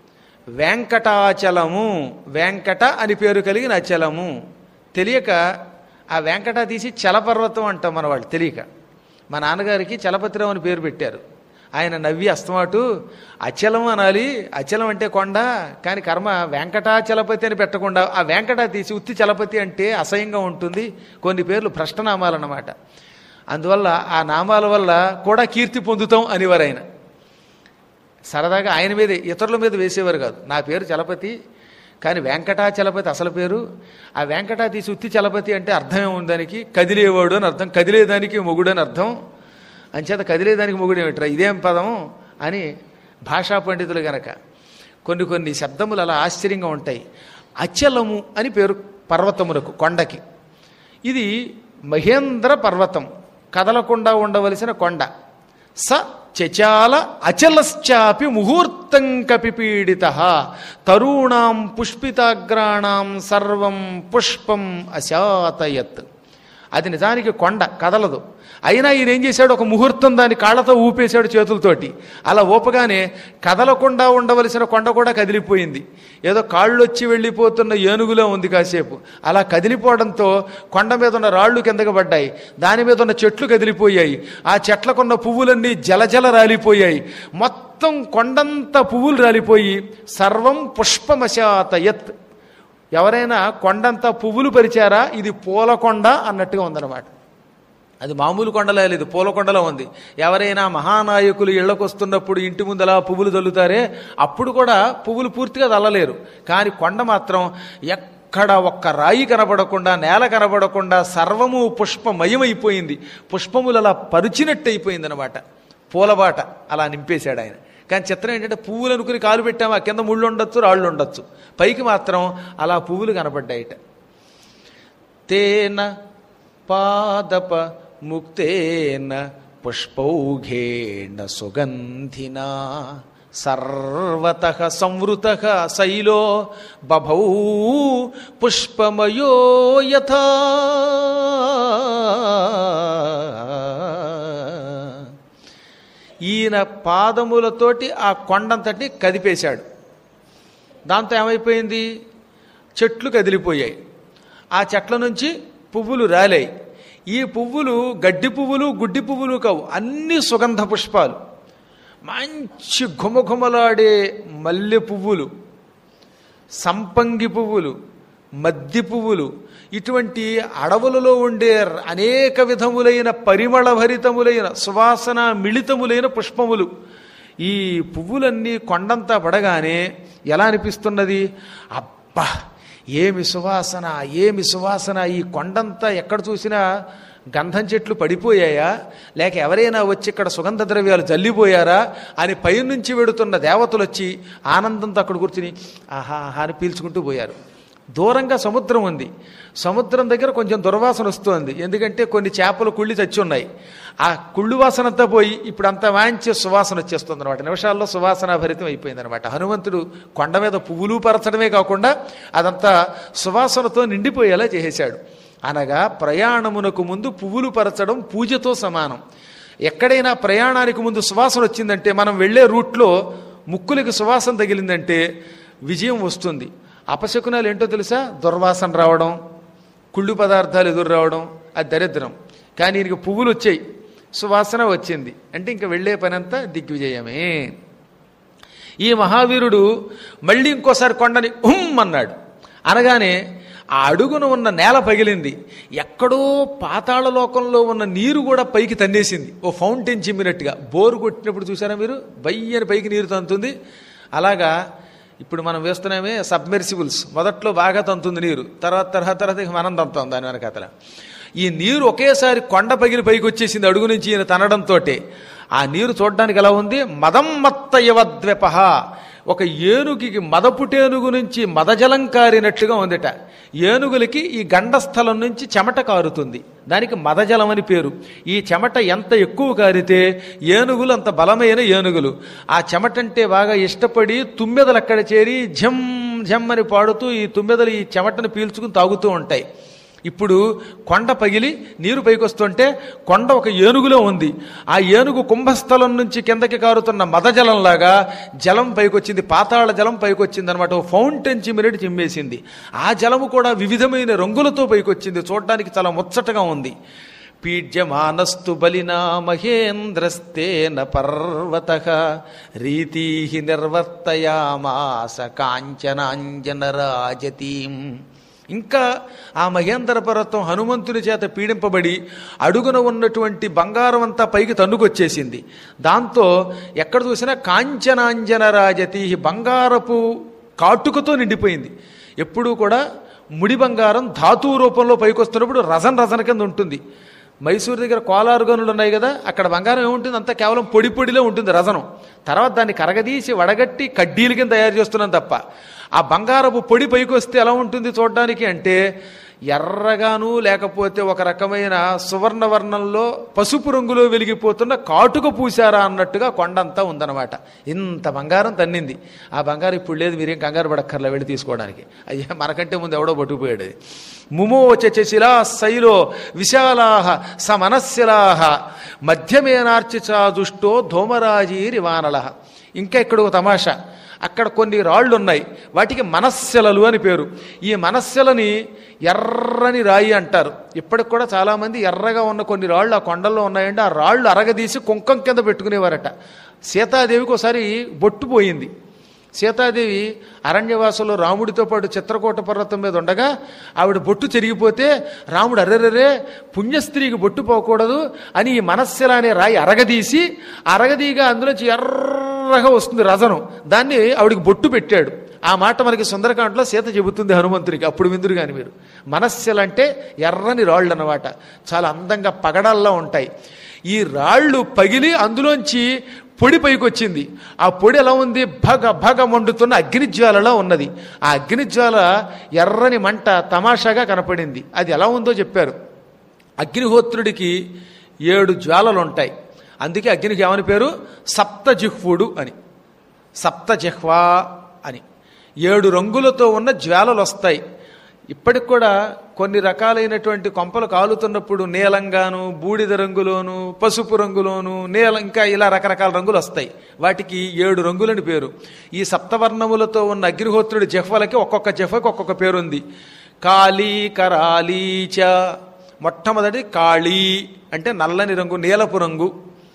వెంకటాచలము వెంకట అని పేరు కలిగిన అచలము తెలియక ఆ వెంకట తీసి చలపర్వతం అంటాం మన వాళ్ళు తెలియక మా నాన్నగారికి చలపతిరావు అని పేరు పెట్టారు ఆయన నవ్వి అస్తమాటు అచలం అనాలి అచలం అంటే కొండ కానీ కర్మ వెంకటాచలపతి అని పెట్టకుండా ఆ వెంకట తీసి ఉత్తి చలపతి అంటే అసహ్యంగా ఉంటుంది కొన్ని పేర్లు భ్రష్టనామాలు అన్నమాట అందువల్ల ఆ నామాల వల్ల కూడా కీర్తి పొందుతాం అనేవారు ఆయన సరదాగా ఆయన మీద ఇతరుల మీద వేసేవారు కాదు నా పేరు చలపతి కానీ వెంకటాచలపతి అసలు పేరు ఆ వెంకటా తీసి ఉత్తి చలపతి అంటే అర్థం ఏముంది దానికి కదిలేవాడు అని అర్థం కదిలేదానికి మొగుడు అని అర్థం అంచేత కదిలేదానికి మొగుడు ఏమిట్రా ఇదేం పదం అని భాషా పండితులు గనక కొన్ని కొన్ని శబ్దములు అలా ఆశ్చర్యంగా ఉంటాయి అచలము అని పేరు పర్వతములకు కొండకి ఇది మహేంద్ర పర్వతం కదలకుండా ఉండవలసిన కొండ స చచాల అచలశ్చాపి ముహూర్తం కపిపీడిత తరుణాం పుష్పితాగ్రాణం సర్వం పుష్పం అశాతయత్ అది నిజానికి కొండ కదలదు అయినా ఈయన ఏం చేశాడు ఒక ముహూర్తం దాని కాళ్ళతో ఊపేశాడు చేతులతోటి అలా ఊపగానే కదలకుండా ఉండవలసిన కొండ కూడా కదిలిపోయింది ఏదో కాళ్ళు వచ్చి వెళ్ళిపోతున్న ఏనుగులో ఉంది కాసేపు అలా కదిలిపోవడంతో కొండ మీద ఉన్న రాళ్ళు కిందకి పడ్డాయి దాని మీద ఉన్న చెట్లు కదిలిపోయాయి ఆ చెట్లకున్న పువ్వులన్నీ జలజల రాలిపోయాయి మొత్తం కొండంత పువ్వులు రాలిపోయి సర్వం పుష్పమశాత ఎత్ ఎవరైనా కొండంతా పువ్వులు పరిచారా ఇది పూలకొండ అన్నట్టుగా ఉందన్నమాట అది మామూలు కొండలే లేదు పూలకొండలో ఉంది ఎవరైనా మహానాయకులు ఇళ్లకు వస్తున్నప్పుడు ఇంటి ముందల పువ్వులు చల్లుతారే అప్పుడు కూడా పువ్వులు పూర్తిగా చల్లలేరు కానీ కొండ మాత్రం ఎక్కడ ఒక్క రాయి కనబడకుండా నేల కనబడకుండా సర్వము పుష్పమయమైపోయింది పుష్పములు అలా పరిచినట్టు అయిపోయింది అనమాట పూలబాట అలా నింపేశాడు ఆయన కానీ చిత్రం ఏంటంటే పువ్వులు అనుకుని కాలు పెట్టాము ఆ కింద ముళ్ళు ఉండొచ్చు రాళ్ళు ఉండొచ్చు పైకి మాత్రం అలా పువ్వులు కనబడ్డాయిట తేన పాదప ముక్తేన పుష్పౌఘేణ సుగంధినా సర్వత సంవృత శైలో బభౌ పుష్పమయో యథా ఈయన పాదములతోటి ఆ కొండంతటి కదిపేశాడు దాంతో ఏమైపోయింది చెట్లు కదిలిపోయాయి ఆ చెట్ల నుంచి పువ్వులు రాలాయి ఈ పువ్వులు గడ్డి పువ్వులు గుడ్డి పువ్వులు కావు అన్ని సుగంధ పుష్పాలు మంచి ఘుమఘుమలాడే మల్లె పువ్వులు సంపంగి పువ్వులు మద్ది పువ్వులు ఇటువంటి అడవులలో ఉండే అనేక విధములైన పరిమళ భరితములైన సువాసన మిళితములైన పుష్పములు ఈ పువ్వులన్నీ కొండంతా పడగానే ఎలా అనిపిస్తున్నది అబ్బా ఏమి సువాసన ఏమి సువాసన ఈ కొండంతా ఎక్కడ చూసినా గంధం చెట్లు పడిపోయాయా లేక ఎవరైనా వచ్చి ఇక్కడ సుగంధ ద్రవ్యాలు జల్లిపోయారా అని పైనుంచి వెడుతున్న దేవతలు వచ్చి ఆనందంతో అక్కడ కూర్చుని ఆహా ఆహా అని పీల్చుకుంటూ పోయారు దూరంగా సముద్రం ఉంది సముద్రం దగ్గర కొంచెం దుర్వాసన వస్తుంది ఎందుకంటే కొన్ని చేపలు కుళ్ళి చచ్చి ఉన్నాయి ఆ కుళ్ళు వాసన అంతా పోయి ఇప్పుడు అంతా వాంచే సువాసన వచ్చేస్తుంది అనమాట నిమిషాల్లో సువాసన భరితం అయిపోయింది అనమాట హనుమంతుడు కొండ మీద పువ్వులు పరచడమే కాకుండా అదంతా సువాసనతో నిండిపోయేలా చేసేశాడు అనగా ప్రయాణమునకు ముందు పువ్వులు పరచడం పూజతో సమానం ఎక్కడైనా ప్రయాణానికి ముందు సువాసన వచ్చిందంటే మనం వెళ్ళే రూట్లో ముక్కులకి సువాసన తగిలిందంటే విజయం వస్తుంది అపశకునాలు ఏంటో తెలుసా దుర్వాసన రావడం కుళ్ళు పదార్థాలు ఎదురు రావడం అది దరిద్రం కానీ ఈయనకి పువ్వులు వచ్చాయి సువాసన వచ్చింది అంటే ఇంక వెళ్ళే పనంతా దిగ్విజయమే ఈ మహావీరుడు మళ్ళీ ఇంకోసారి కొండని హుమ్ అన్నాడు అనగానే ఆ అడుగున ఉన్న నేల పగిలింది ఎక్కడో పాతాళ లోకంలో ఉన్న నీరు కూడా పైకి తన్నేసింది ఓ ఫౌంటైన్ చిమ్మినట్టుగా బోరు కొట్టినప్పుడు చూసారా మీరు బయ్యని పైకి నీరు తంతుంది అలాగా ఇప్పుడు మనం వేస్తున్నామే సబ్మెర్సిబుల్స్ మొదట్లో బాగా తంతుంది నీరు తర్వాత తర్వాత తర్వాత ఇక మనం తంతాం దాని వెనకాతల ఈ నీరు ఒకేసారి కొండ పగిలి పైకి వచ్చేసింది అడుగు నుంచి ఈయన తనడంతో ఆ నీరు చూడడానికి ఎలా ఉంది మదం మత్త యవద్వెపహ ఒక ఏనుగుకి మదపుటేనుగు నుంచి మదజలం కారినట్లుగా ఉందిట ఏనుగులకి ఈ గండస్థలం నుంచి చెమట కారుతుంది దానికి మదజలం అని పేరు ఈ చెమట ఎంత ఎక్కువ కారితే ఏనుగులు అంత బలమైన ఏనుగులు ఆ చెమటంటే బాగా ఇష్టపడి తుమ్మెదలు అక్కడ చేరి ఝమ్ ఝమ్ అని పాడుతూ ఈ తుమ్మెదలు ఈ చెమటను పీల్చుకుని తాగుతూ ఉంటాయి ఇప్పుడు కొండ పగిలి నీరు పైకొస్తుంటే కొండ ఒక ఏనుగులో ఉంది ఆ ఏనుగు కుంభస్థలం నుంచి కిందకి కారుతున్న మదజలంలాగా జలం పైకొచ్చింది పాతాళ జలం పైకొచ్చింది అనమాట ఫౌంటైన్ చిమ్మినట్టు చిమ్మేసింది ఆ జలము కూడా వివిధమైన రంగులతో పైకొచ్చింది చూడడానికి చాలా ముచ్చటగా ఉంది పీడ్యమానస్తు బలినా మహేంద్రస్తేన పర్వత రీతీ నిర్వర్తయామాస కాంచనాంజన రాజతీం ఇంకా ఆ మహేంద్ర పర్వతం హనుమంతుని చేత పీడింపబడి అడుగున ఉన్నటువంటి బంగారం అంతా పైకి తన్నుకొచ్చేసింది దాంతో ఎక్కడ చూసినా కాంచనాంజన రాజతి బంగారపు కాటుకతో నిండిపోయింది ఎప్పుడూ కూడా ముడి బంగారం ధాతువు రూపంలో పైకి వస్తున్నప్పుడు రజన్ రజన కింద ఉంటుంది మైసూరు దగ్గర కోలారు గనులు ఉన్నాయి కదా అక్కడ బంగారం ఏముంటుంది అంతా కేవలం పొడి పొడిలో ఉంటుంది రజనం తర్వాత దాన్ని కరగదీసి వడగట్టి కడ్డీల కింద తయారు చేస్తున్నాం తప్ప ఆ బంగారపు పొడి పైకి వస్తే ఎలా ఉంటుంది చూడడానికి అంటే ఎర్రగాను లేకపోతే ఒక రకమైన సువర్ణ వర్ణంలో పసుపు రంగులో వెలిగిపోతున్న కాటుక పూసారా అన్నట్టుగా కొండంతా ఉందన్నమాట ఇంత బంగారం తన్నింది ఆ బంగారం ఇప్పుడు లేదు మీరేం కంగారు పడక్కర్లా వెళ్ళి తీసుకోవడానికి అయ్యా మనకంటే ముందు ఎవడో పట్టుకుపోయాడు అది. ముమోచ శిలా శైలో విశాలాహ సమనస్యలాహ మధ్యమేనార్చి చాదుష్టో ధూమరాజీరి వానల ఇంకా ఇక్కడ ఒక తమాషా అక్కడ కొన్ని రాళ్ళు ఉన్నాయి వాటికి మనస్సెలలు అని పేరు ఈ మనస్సెలని ఎర్రని రాయి అంటారు ఇప్పటికి కూడా చాలామంది ఎర్రగా ఉన్న కొన్ని రాళ్ళు ఆ కొండల్లో ఉన్నాయంటే ఆ రాళ్ళు అరగదీసి కుంకం కింద పెట్టుకునేవారట సీతాదేవికి ఒకసారి బొట్టు పోయింది సీతాదేవి అరణ్యవాసంలో రాముడితో పాటు చిత్రకూట పర్వతం మీద ఉండగా ఆవిడ బొట్టు చెరిగిపోతే రాముడు అర్రెర్రే పుణ్యస్త్రీకి బొట్టు పోకూడదు అని ఈ మనస్సుల అనే రాయి అరగదీసి అరగదీగా అందులోంచి ఎర్రగా వస్తుంది రజనం దాన్ని ఆవిడికి బొట్టు పెట్టాడు ఆ మాట మనకి సుందరకాండలో సీత చెబుతుంది హనుమంతునికి అప్పుడు విందురు కాని మీరు మనస్సులంటే ఎర్రని రాళ్ళు అన్నమాట చాలా అందంగా పగడల్లా ఉంటాయి ఈ రాళ్ళు పగిలి అందులోంచి పొడి పైకి వచ్చింది ఆ పొడి ఎలా ఉంది భగ భగ మండుతున్న అగ్నిజ్వాలలా ఉన్నది ఆ అగ్నిజ్వాల ఎర్రని మంట తమాషాగా కనపడింది అది ఎలా ఉందో చెప్పారు అగ్నిహోత్రుడికి ఏడు జ్వాలలు ఉంటాయి అందుకే అగ్నికి ఏమని పేరు సప్తజిహ్వుడు అని సప్తజిహ్వా అని ఏడు రంగులతో ఉన్న జ్వాలలు వస్తాయి ఇప్పటికి కూడా కొన్ని రకాలైనటువంటి కొంపలు కాలుతున్నప్పుడు నీలంగాను బూడిద రంగులోను పసుపు రంగులోను నీల ఇంకా ఇలా రకరకాల రంగులు వస్తాయి వాటికి ఏడు రంగులని పేరు ఈ సప్తవర్ణములతో ఉన్న అగ్నిహోత్రుడి జహ్వలకి ఒక్కొక్క జహ్వకి ఒక్కొక్క పేరుంది కాళీ కరాలీచ మొట్టమొదటి కాళీ అంటే నల్లని రంగు నీలపు రంగు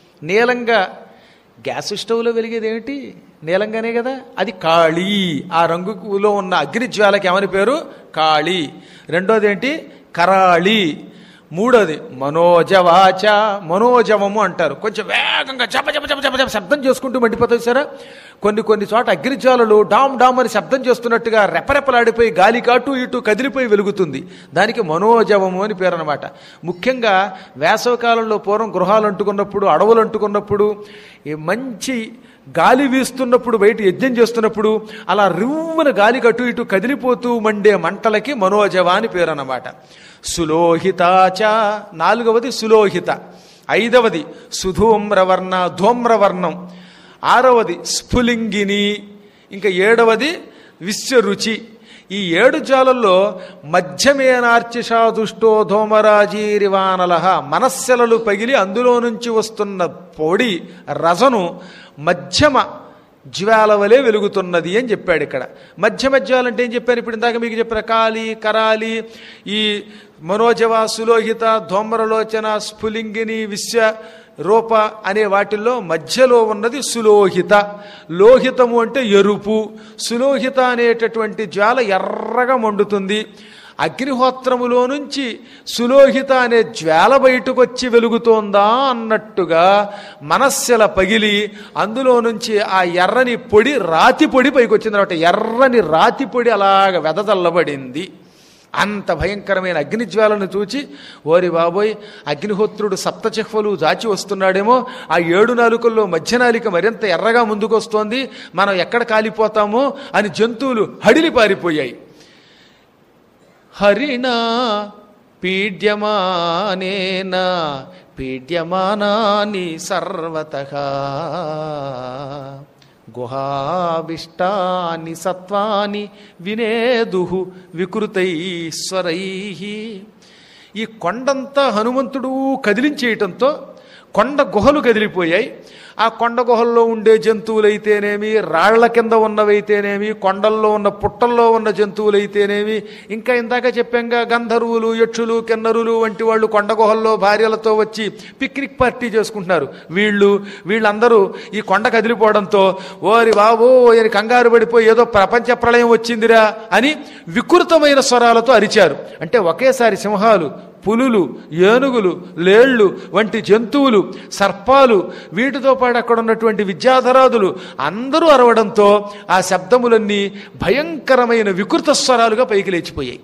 నీలంగా గ్యాస్ స్టవ్లో వెలిగేది ఏమిటి నీలంగానే కదా అది కాళీ ఆ రంగులో ఉన్న అగ్నిజ్వాలకి ఏమని పేరు కాళీ రెండోది ఏంటి కరాళి మూడోది మనోజవాచ మనోజవము అంటారు కొంచెం వేగంగా జప జప జప జప జప శబ్దం చేసుకుంటూ మండిపోతాయి సరే కొన్ని కొన్ని చోట అగ్నిజ్వాలలు డామ్ డామ్ అని శబ్దం చేస్తున్నట్టుగా రెపరెపలాడిపోయి గాలి కాటు ఇటు కదిలిపోయి వెలుగుతుంది దానికి మనోజవము అని పేరు అనమాట ముఖ్యంగా వేసవకాలంలో పూర్వం గృహాలు అంటుకున్నప్పుడు అడవులు అంటుకున్నప్పుడు ఈ మంచి గాలి వీస్తున్నప్పుడు బయట యజ్ఞం చేస్తున్నప్పుడు అలా రివ్వున గాలి అటు ఇటు కదిలిపోతూ మండే మంటలకి మనోజవ అని పేరు అన్నమాట సులోహితాచ నాలుగవది సులోహిత ఐదవది సుధూమ్రవర్ణ ధూమ్రవర్ణం ఆరవది స్ఫులింగిని ఇంకా ఏడవది విశ్వరుచి ఈ ఏడు జాలల్లో మధ్యమేనార్చిషా దుష్టో ధూమరాజీరివానల మనస్సెలలు పగిలి అందులో నుంచి వస్తున్న పొడి రజను మధ్యమ జ్వాల వలె వెలుగుతున్నది అని చెప్పాడు ఇక్కడ మధ్య మధ్యాలు అంటే ఏం చెప్పాను ఇప్పుడు ఇందాక మీకు చెప్పిన కాలి కరాలి ఈ మనోజవ సులోహిత ధూమ్రలోచన స్ఫులింగిని విశ్వ రూప అనే వాటిల్లో మధ్యలో ఉన్నది సులోహిత లోహితము అంటే ఎరుపు సులోహిత అనేటటువంటి జ్వాల ఎర్రగా మండుతుంది అగ్నిహోత్రములో నుంచి సులోహిత అనే జ్వాల బయటకు వచ్చి వెలుగుతోందా అన్నట్టుగా మనస్సెల పగిలి అందులో నుంచి ఆ ఎర్రని పొడి రాతి పొడి పైకి వచ్చింది అనమాట ఎర్రని రాతి పొడి అలాగ వెదజల్లబడింది అంత భయంకరమైన అగ్నిజ్వాలను చూచి ఓరి బాబోయ్ అగ్నిహోత్రుడు సప్తచహ్వలు జాచి వస్తున్నాడేమో ఆ ఏడు నాలుకల్లో మధ్య నాలిక మరింత ఎర్రగా ముందుకు వస్తోంది మనం ఎక్కడ కాలిపోతామో అని జంతువులు హడిలి పారిపోయాయి హరిణా పీడ్యమానేన పీడ్యమానాని సర్వత గుహావిష్టాని సత్వాని వినేదు వికృతైశ్వరై ఈ కొండంతా హనుమంతుడు కదిలించేయటంతో కొండ గుహలు కదిలిపోయాయి ఆ కొండ గుహల్లో ఉండే జంతువులైతేనేమి రాళ్ల కింద ఉన్నవైతేనేమి కొండల్లో ఉన్న పుట్టల్లో ఉన్న జంతువులైతేనేమి ఇంకా ఇందాక చెప్పాంగా గంధర్వులు యక్షులు కిన్నరులు వంటి వాళ్ళు కొండ గుహల్లో భార్యలతో వచ్చి పిక్నిక్ పార్టీ చేసుకుంటున్నారు వీళ్ళు వీళ్ళందరూ ఈ కొండ కదిలిపోవడంతో ఓరి బాబో అని కంగారు పడిపోయి ఏదో ప్రపంచ ప్రళయం వచ్చిందిరా అని వికృతమైన స్వరాలతో అరిచారు అంటే ఒకేసారి సింహాలు పులులు ఏనుగులు లేళ్ళు వంటి జంతువులు సర్పాలు వీటితో పాటు అక్కడ ఉన్నటువంటి విద్యాధరాదులు అందరూ అరవడంతో ఆ శబ్దములన్నీ భయంకరమైన వికృత స్వరాలుగా పైకి లేచిపోయాయి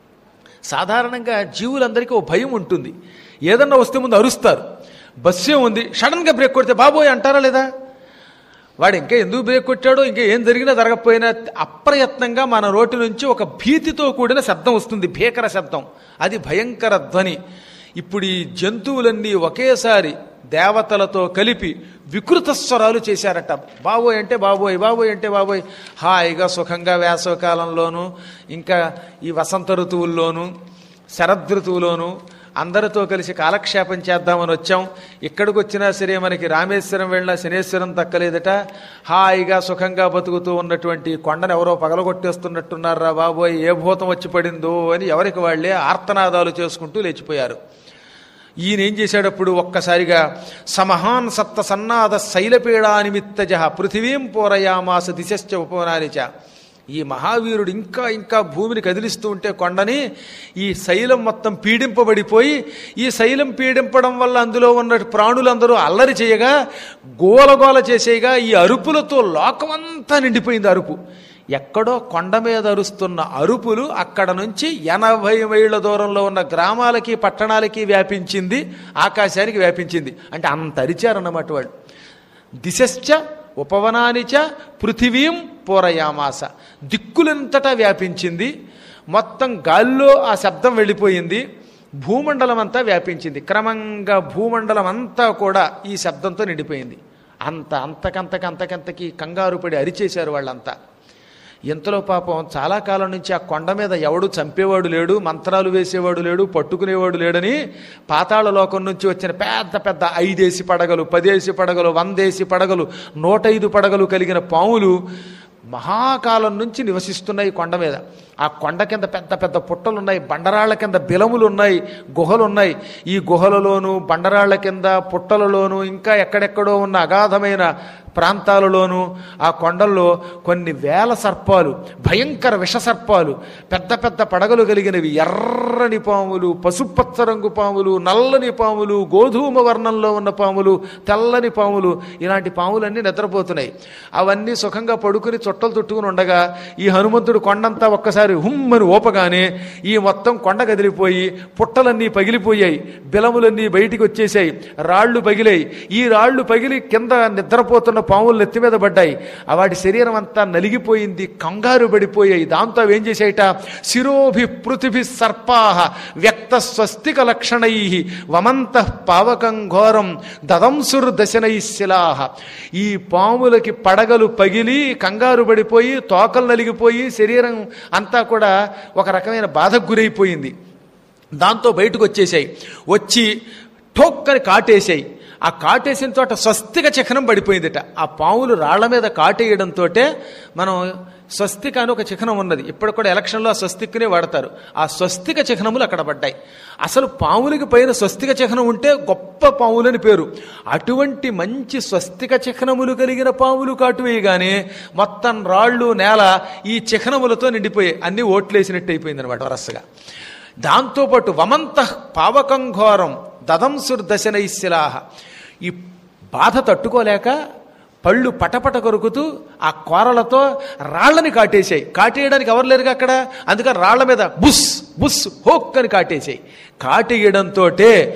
సాధారణంగా జీవులందరికీ ఓ భయం ఉంటుంది ఏదన్నా వస్తే ముందు అరుస్తారు బస్సే ఉంది సడన్గా బ్రేక్ కొడితే బాబోయ్ అంటారా లేదా వాడు ఇంకా ఎందుకు బ్రేక్ కొట్టాడో ఇంకా ఏం జరిగినా జరగకపోయినా అప్రయత్నంగా మన నోటి నుంచి ఒక భీతితో కూడిన శబ్దం వస్తుంది భీకర శబ్దం అది భయంకర ధ్వని ఇప్పుడు ఈ జంతువులన్నీ ఒకేసారి దేవతలతో కలిపి వికృత స్వరాలు చేశారట బాబోయ్ అంటే బాబోయ్ బాబోయ్ అంటే బాబోయ్ హాయిగా సుఖంగా వేసవకాలంలోనూ ఇంకా ఈ వసంత ఋతువుల్లోనూ శరదృతువులోనూ అందరితో కలిసి కాలక్షేపం చేద్దామని వచ్చాం ఇక్కడికి వచ్చినా సరే మనకి రామేశ్వరం వెళ్ళినా శనేశ్వరం దక్కలేదట హాయిగా సుఖంగా బతుకుతూ ఉన్నటువంటి కొండను ఎవరో పగలగొట్టేస్తున్నట్టున్నారా బాబోయ్ ఏ భూతం వచ్చి పడిందో అని ఎవరికి వాళ్ళే ఆర్తనాదాలు చేసుకుంటూ లేచిపోయారు ఈయన ఏం చేశాడప్పుడు ఒక్కసారిగా సమహాన్ సప్త సన్నాద శైలపీడా నిమిత్తజ పృథివీం పోరయామాస దిశశ్చ ఉపవనానిచ ఈ మహావీరుడు ఇంకా ఇంకా భూమిని కదిలిస్తూ ఉంటే కొండని ఈ శైలం మొత్తం పీడింపబడిపోయి ఈ శైలం పీడింపడం వల్ల అందులో ఉన్న ప్రాణులందరూ అల్లరి చేయగా గోలగోల చేసేగా ఈ అరుపులతో లోకమంతా నిండిపోయింది అరుపు ఎక్కడో కొండ మీద అరుస్తున్న అరుపులు అక్కడ నుంచి ఎనభై మైళ్ళ దూరంలో ఉన్న గ్రామాలకి పట్టణాలకి వ్యాపించింది ఆకాశానికి వ్యాపించింది అంటే అంత అరిచారన్నమాట వాళ్ళు దిశశ్చ ఉపవనానిచ పృథివీం పోరయామాస దిక్కులంతటా వ్యాపించింది మొత్తం గాల్లో ఆ శబ్దం వెళ్ళిపోయింది భూమండలం అంతా వ్యాపించింది క్రమంగా భూమండలం అంతా కూడా ఈ శబ్దంతో నిండిపోయింది అంత అంతకంతకంతకంతకి కంగారు పడి అరిచేశారు వాళ్ళంతా ఇంతలో పాపం చాలా కాలం నుంచి ఆ కొండ మీద ఎవడు చంపేవాడు లేడు మంత్రాలు వేసేవాడు లేడు పట్టుకునేవాడు లేడని పాతాళ లోకం నుంచి వచ్చిన పెద్ద పెద్ద ఐదేసి పడగలు పదేసి పడగలు వందేసి పడగలు నూటైదు పడగలు కలిగిన పాములు మహాకాలం నుంచి నివసిస్తున్నాయి ఈ కొండ మీద ఆ కొండ కింద పెద్ద పెద్ద పుట్టలు ఉన్నాయి బండరాళ్ల కింద బిలములు ఉన్నాయి గుహలు ఉన్నాయి ఈ గుహలలోను బండరాళ్ల కింద పుట్టలలోను ఇంకా ఎక్కడెక్కడో ఉన్న అగాధమైన ప్రాంతాలలోనూ ఆ కొండల్లో కొన్ని వేల సర్పాలు భయంకర విష సర్పాలు పెద్ద పెద్ద పడగలు కలిగినవి ఎర్రని పాములు పసుపచ్చ రంగు పాములు నల్లని పాములు గోధుమ వర్ణంలో ఉన్న పాములు తెల్లని పాములు ఇలాంటి పాములన్నీ నిద్రపోతున్నాయి అవన్నీ సుఖంగా పడుకుని చుట్టలు చుట్టుకుని ఉండగా ఈ హనుమంతుడు కొండంతా ఒక్కసారి హుమ్మని ఓపగానే ఈ మొత్తం కొండ కదిలిపోయి పుట్టలన్నీ పగిలిపోయాయి బిలములన్నీ బయటికి వచ్చేసాయి రాళ్ళు పగిలాయి ఈ రాళ్ళు పగిలి కింద నిద్రపోతున్న పాములు నెత్తి మీద పడ్డాయి ఆ వాటి శరీరం అంతా నలిగిపోయింది కంగారు పడిపోయాయి దాంతో అవి ఏం చేశాయిట శిరోభి పృథిభి సర్పాహ వ్యక్త స్వస్తిక లక్షణై వమంత పావకం ఘోరం దదంసుర్ దశనై శిలాహ ఈ పాములకి పడగలు పగిలి కంగారు పడిపోయి తోకలు నలిగిపోయి శరీరం అంతా కూడా ఒక రకమైన బాధకు గురైపోయింది దాంతో బయటకు వచ్చేసాయి వచ్చి ఠోక్కని కాటేసాయి ఆ కాటేసిన చోట స్వస్తిక చిహ్నం పడిపోయిందిట ఆ పాములు రాళ్ల మీద కాటేయడంతో మనం స్వస్తిక అని ఒక చిహ్నం ఉన్నది ఇప్పుడు కూడా ఎలక్షన్లో ఆ స్వస్తిక్నే వాడతారు ఆ స్వస్తిక చిహ్నములు అక్కడ పడ్డాయి అసలు పాములకి పైన స్వస్తిక చిహ్నం ఉంటే గొప్ప పాములని పేరు అటువంటి మంచి స్వస్తిక చిహ్నములు కలిగిన పాములు కాటువేయగానే మొత్తం రాళ్ళు నేల ఈ చిహ్నములతో నిండిపోయాయి అన్ని ఓట్లేసినట్టు అయిపోయింది అనమాట వరసగా దాంతోపాటు వమంత పావకం ఘోరం దదంసుర్దశనైశిలాహ ఈ బాధ తట్టుకోలేక పళ్ళు పటపట కొరుకుతూ ఆ కోరలతో రాళ్ళని కాటేశాయి కాటేయడానికి ఎవరు లేరుగా అక్కడ అందుకని రాళ్ల మీద బుస్ బుస్ హోక్ అని కాటేశాయి కాటేయడంతో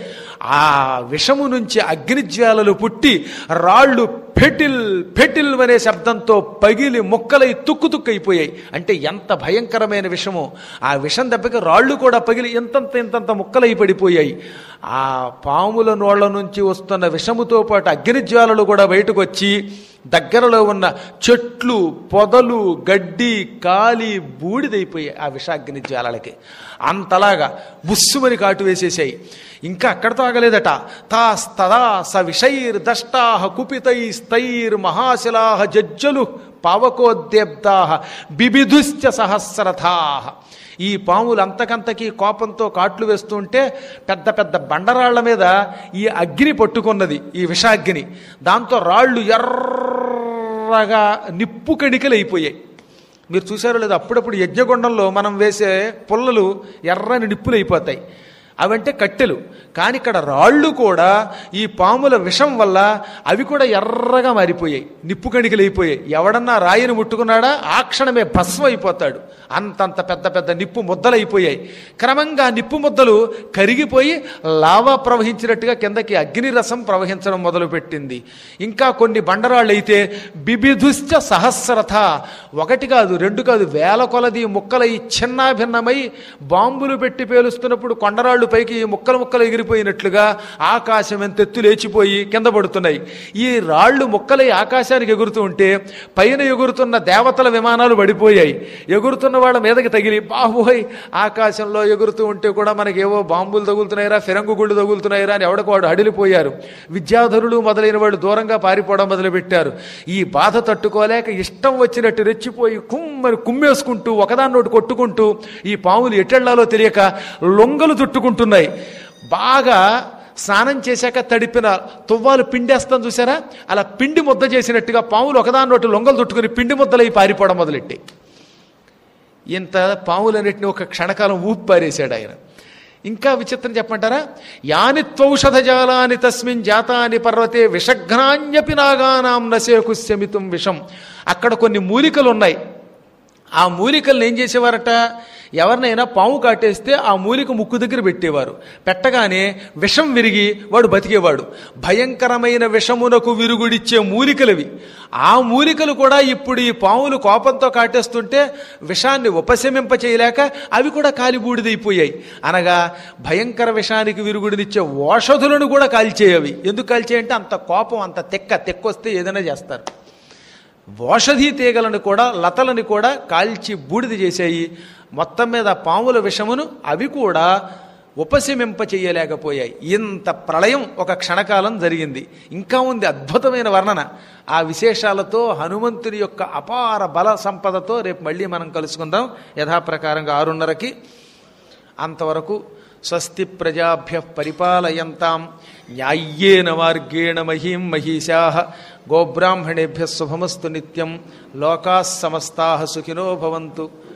ఆ విషము నుంచి అగ్నిజ్వాలలు పుట్టి రాళ్ళు ఫెటిల్ ఫెటిల్ అనే శబ్దంతో పగిలి ముక్కలై తుక్కు తుక్కు అయిపోయాయి అంటే ఎంత భయంకరమైన విషమో ఆ విషం దెబ్బకి రాళ్ళు కూడా పగిలి ఇంతంత ఇంతంత ముక్కలై పడిపోయాయి ఆ పాముల నోళ్ల నుంచి వస్తున్న విషముతో పాటు అగ్నిజ్వాలలు కూడా బయటకు వచ్చి దగ్గరలో ఉన్న చెట్లు పొదలు గడ్డి కాలి బూడిదైపోయాయి ఆ విషాగ్ని జ్వాలలకి అంతలాగా బుస్సుమని కాటు వేసేసాయి ఇంకా అక్కడతో ఆగలేదట తాస్తదా స విషైర్ దష్టాహ కుపితై స్తైర్ మహాశిలాహ జజ్జలు పావకోద్యబ్దాహ బిబిధుశ్చ సహస్రథాహ ఈ పాములు అంతకంతకి కోపంతో కాట్లు వేస్తుంటే పెద్ద పెద్ద బండరాళ్ల మీద ఈ అగ్ని పట్టుకున్నది ఈ విషాగ్ని దాంతో రాళ్ళు ఎర్రగా నిప్పు కణికలు అయిపోయాయి మీరు చూసారో లేదు అప్పుడప్పుడు యజ్ఞగుండంలో మనం వేసే పుల్లలు ఎర్రని నిప్పులు అయిపోతాయి అవంటే కట్టెలు కానీ ఇక్కడ రాళ్ళు కూడా ఈ పాముల విషం వల్ల అవి కూడా ఎర్రగా మారిపోయాయి నిప్పు కణికలు అయిపోయాయి ఎవడన్నా రాయిని ముట్టుకున్నాడా ఆ క్షణమే భస్మం అయిపోతాడు అంతంత పెద్ద పెద్ద నిప్పు ముద్దలైపోయాయి క్రమంగా నిప్పు ముద్దలు కరిగిపోయి లావా ప్రవహించినట్టుగా కిందకి అగ్ని రసం ప్రవహించడం మొదలుపెట్టింది ఇంకా కొన్ని బండరాళ్ళు అయితే బిబిధుశ్చ సహస్రథ ఒకటి కాదు రెండు కాదు వేల కొలది ముక్కలై చిన్నాభిన్నమై బాంబులు పెట్టి పేలుస్తున్నప్పుడు కొండరాళ్ళు పైకి ముక్కలు ముక్కలు ఎగిరిపోయినట్లుగా ఆకాశం ఎంత ఎత్తు లేచిపోయి కింద పడుతున్నాయి ఈ రాళ్ళు ముక్కలై ఆకాశానికి ఎగురుతూ ఉంటే పైన ఎగురుతున్న దేవతల విమానాలు పడిపోయాయి ఎగురుతున్న వాళ్ళ మీదకి తగిలి బాబోయ్ ఆకాశంలో ఎగురుతూ ఉంటే కూడా మనకి ఏవో బాంబులు తగులుతున్నాయిరా ఫిరంగు గుళ్ళు తగులుతున్నాయిరా అని ఎవడకు వాడు అడిలిపోయారు విద్యాధరులు మొదలైన వాళ్ళు దూరంగా పారిపోవడం మొదలుపెట్టారు ఈ బాధ తట్టుకోలేక ఇష్టం వచ్చినట్టు రెచ్చిపోయి కుమ్మని కుమ్మేసుకుంటూ ఒకదాన్నోటి కొట్టుకుంటూ ఈ పాములు ఎటెళ్లాలో తెలియక లొంగలు చుట్టుకుంటున్నాయి బాగా స్నానం చేశాక తడిపిన తువ్వాలు పిండేస్తాం చూసారా అలా పిండి ముద్ద చేసినట్టుగా పాములు ఒకదాన్నోటి లొంగలు చుట్టుకుని పిండి ముద్దలై పారిపోవడం మొదలెట్టి ఇంత పాములన్నింటినీ ఒక క్షణకాలం ఊపి పారేశాడు ఆయన ఇంకా విచిత్రం చెప్పమంటారా యాని త్వౌషధజాలాని తస్మిన్ జాతాని పర్వతే విషఘ్నాన్యపి నాగానాం నశేకుస్యమితుం విషం అక్కడ కొన్ని మూలికలు ఉన్నాయి ఆ మూలికలను ఏం చేసేవారట ఎవరినైనా పాము కాటేస్తే ఆ మూలిక ముక్కు దగ్గర పెట్టేవారు పెట్టగానే విషం విరిగి వాడు బతికేవాడు భయంకరమైన విషమునకు విరుగుడిచ్చే మూలికలవి ఆ మూలికలు కూడా ఇప్పుడు ఈ పాములు కోపంతో కాటేస్తుంటే విషాన్ని ఉపశమింప చేయలేక అవి కూడా కాలిబూడిదైపోయాయి అనగా భయంకర విషానికి విరుగుడినిచ్చే ఓషధులను కూడా కాల్చేయవి ఎందుకు కాల్చేయంటే అంత కోపం అంత తెక్క తెక్కొస్తే ఏదైనా చేస్తారు ఓషధీ తీగలను కూడా లతలను కూడా కాల్చి బూడిద చేశాయి మొత్తం మీద పాముల విషమును అవి కూడా ఉపశమింప చేయలేకపోయాయి ఇంత ప్రళయం ఒక క్షణకాలం జరిగింది ఇంకా ఉంది అద్భుతమైన వర్ణన ఆ విశేషాలతో హనుమంతుని యొక్క అపార బల సంపదతో రేపు మళ్ళీ మనం కలుసుకుందాం యథాప్రకారంగా ఆరున్నరకి అంతవరకు స్వస్తి ప్రజాభ్య పరిపాలయంతాం న్యాయ్యేన మార్గేణ మహీం మహిషా గోబ్రాహ్మణేభ్య శుభమస్తు నిత్యం లోకా సమస్తా సుఖినో భవంతు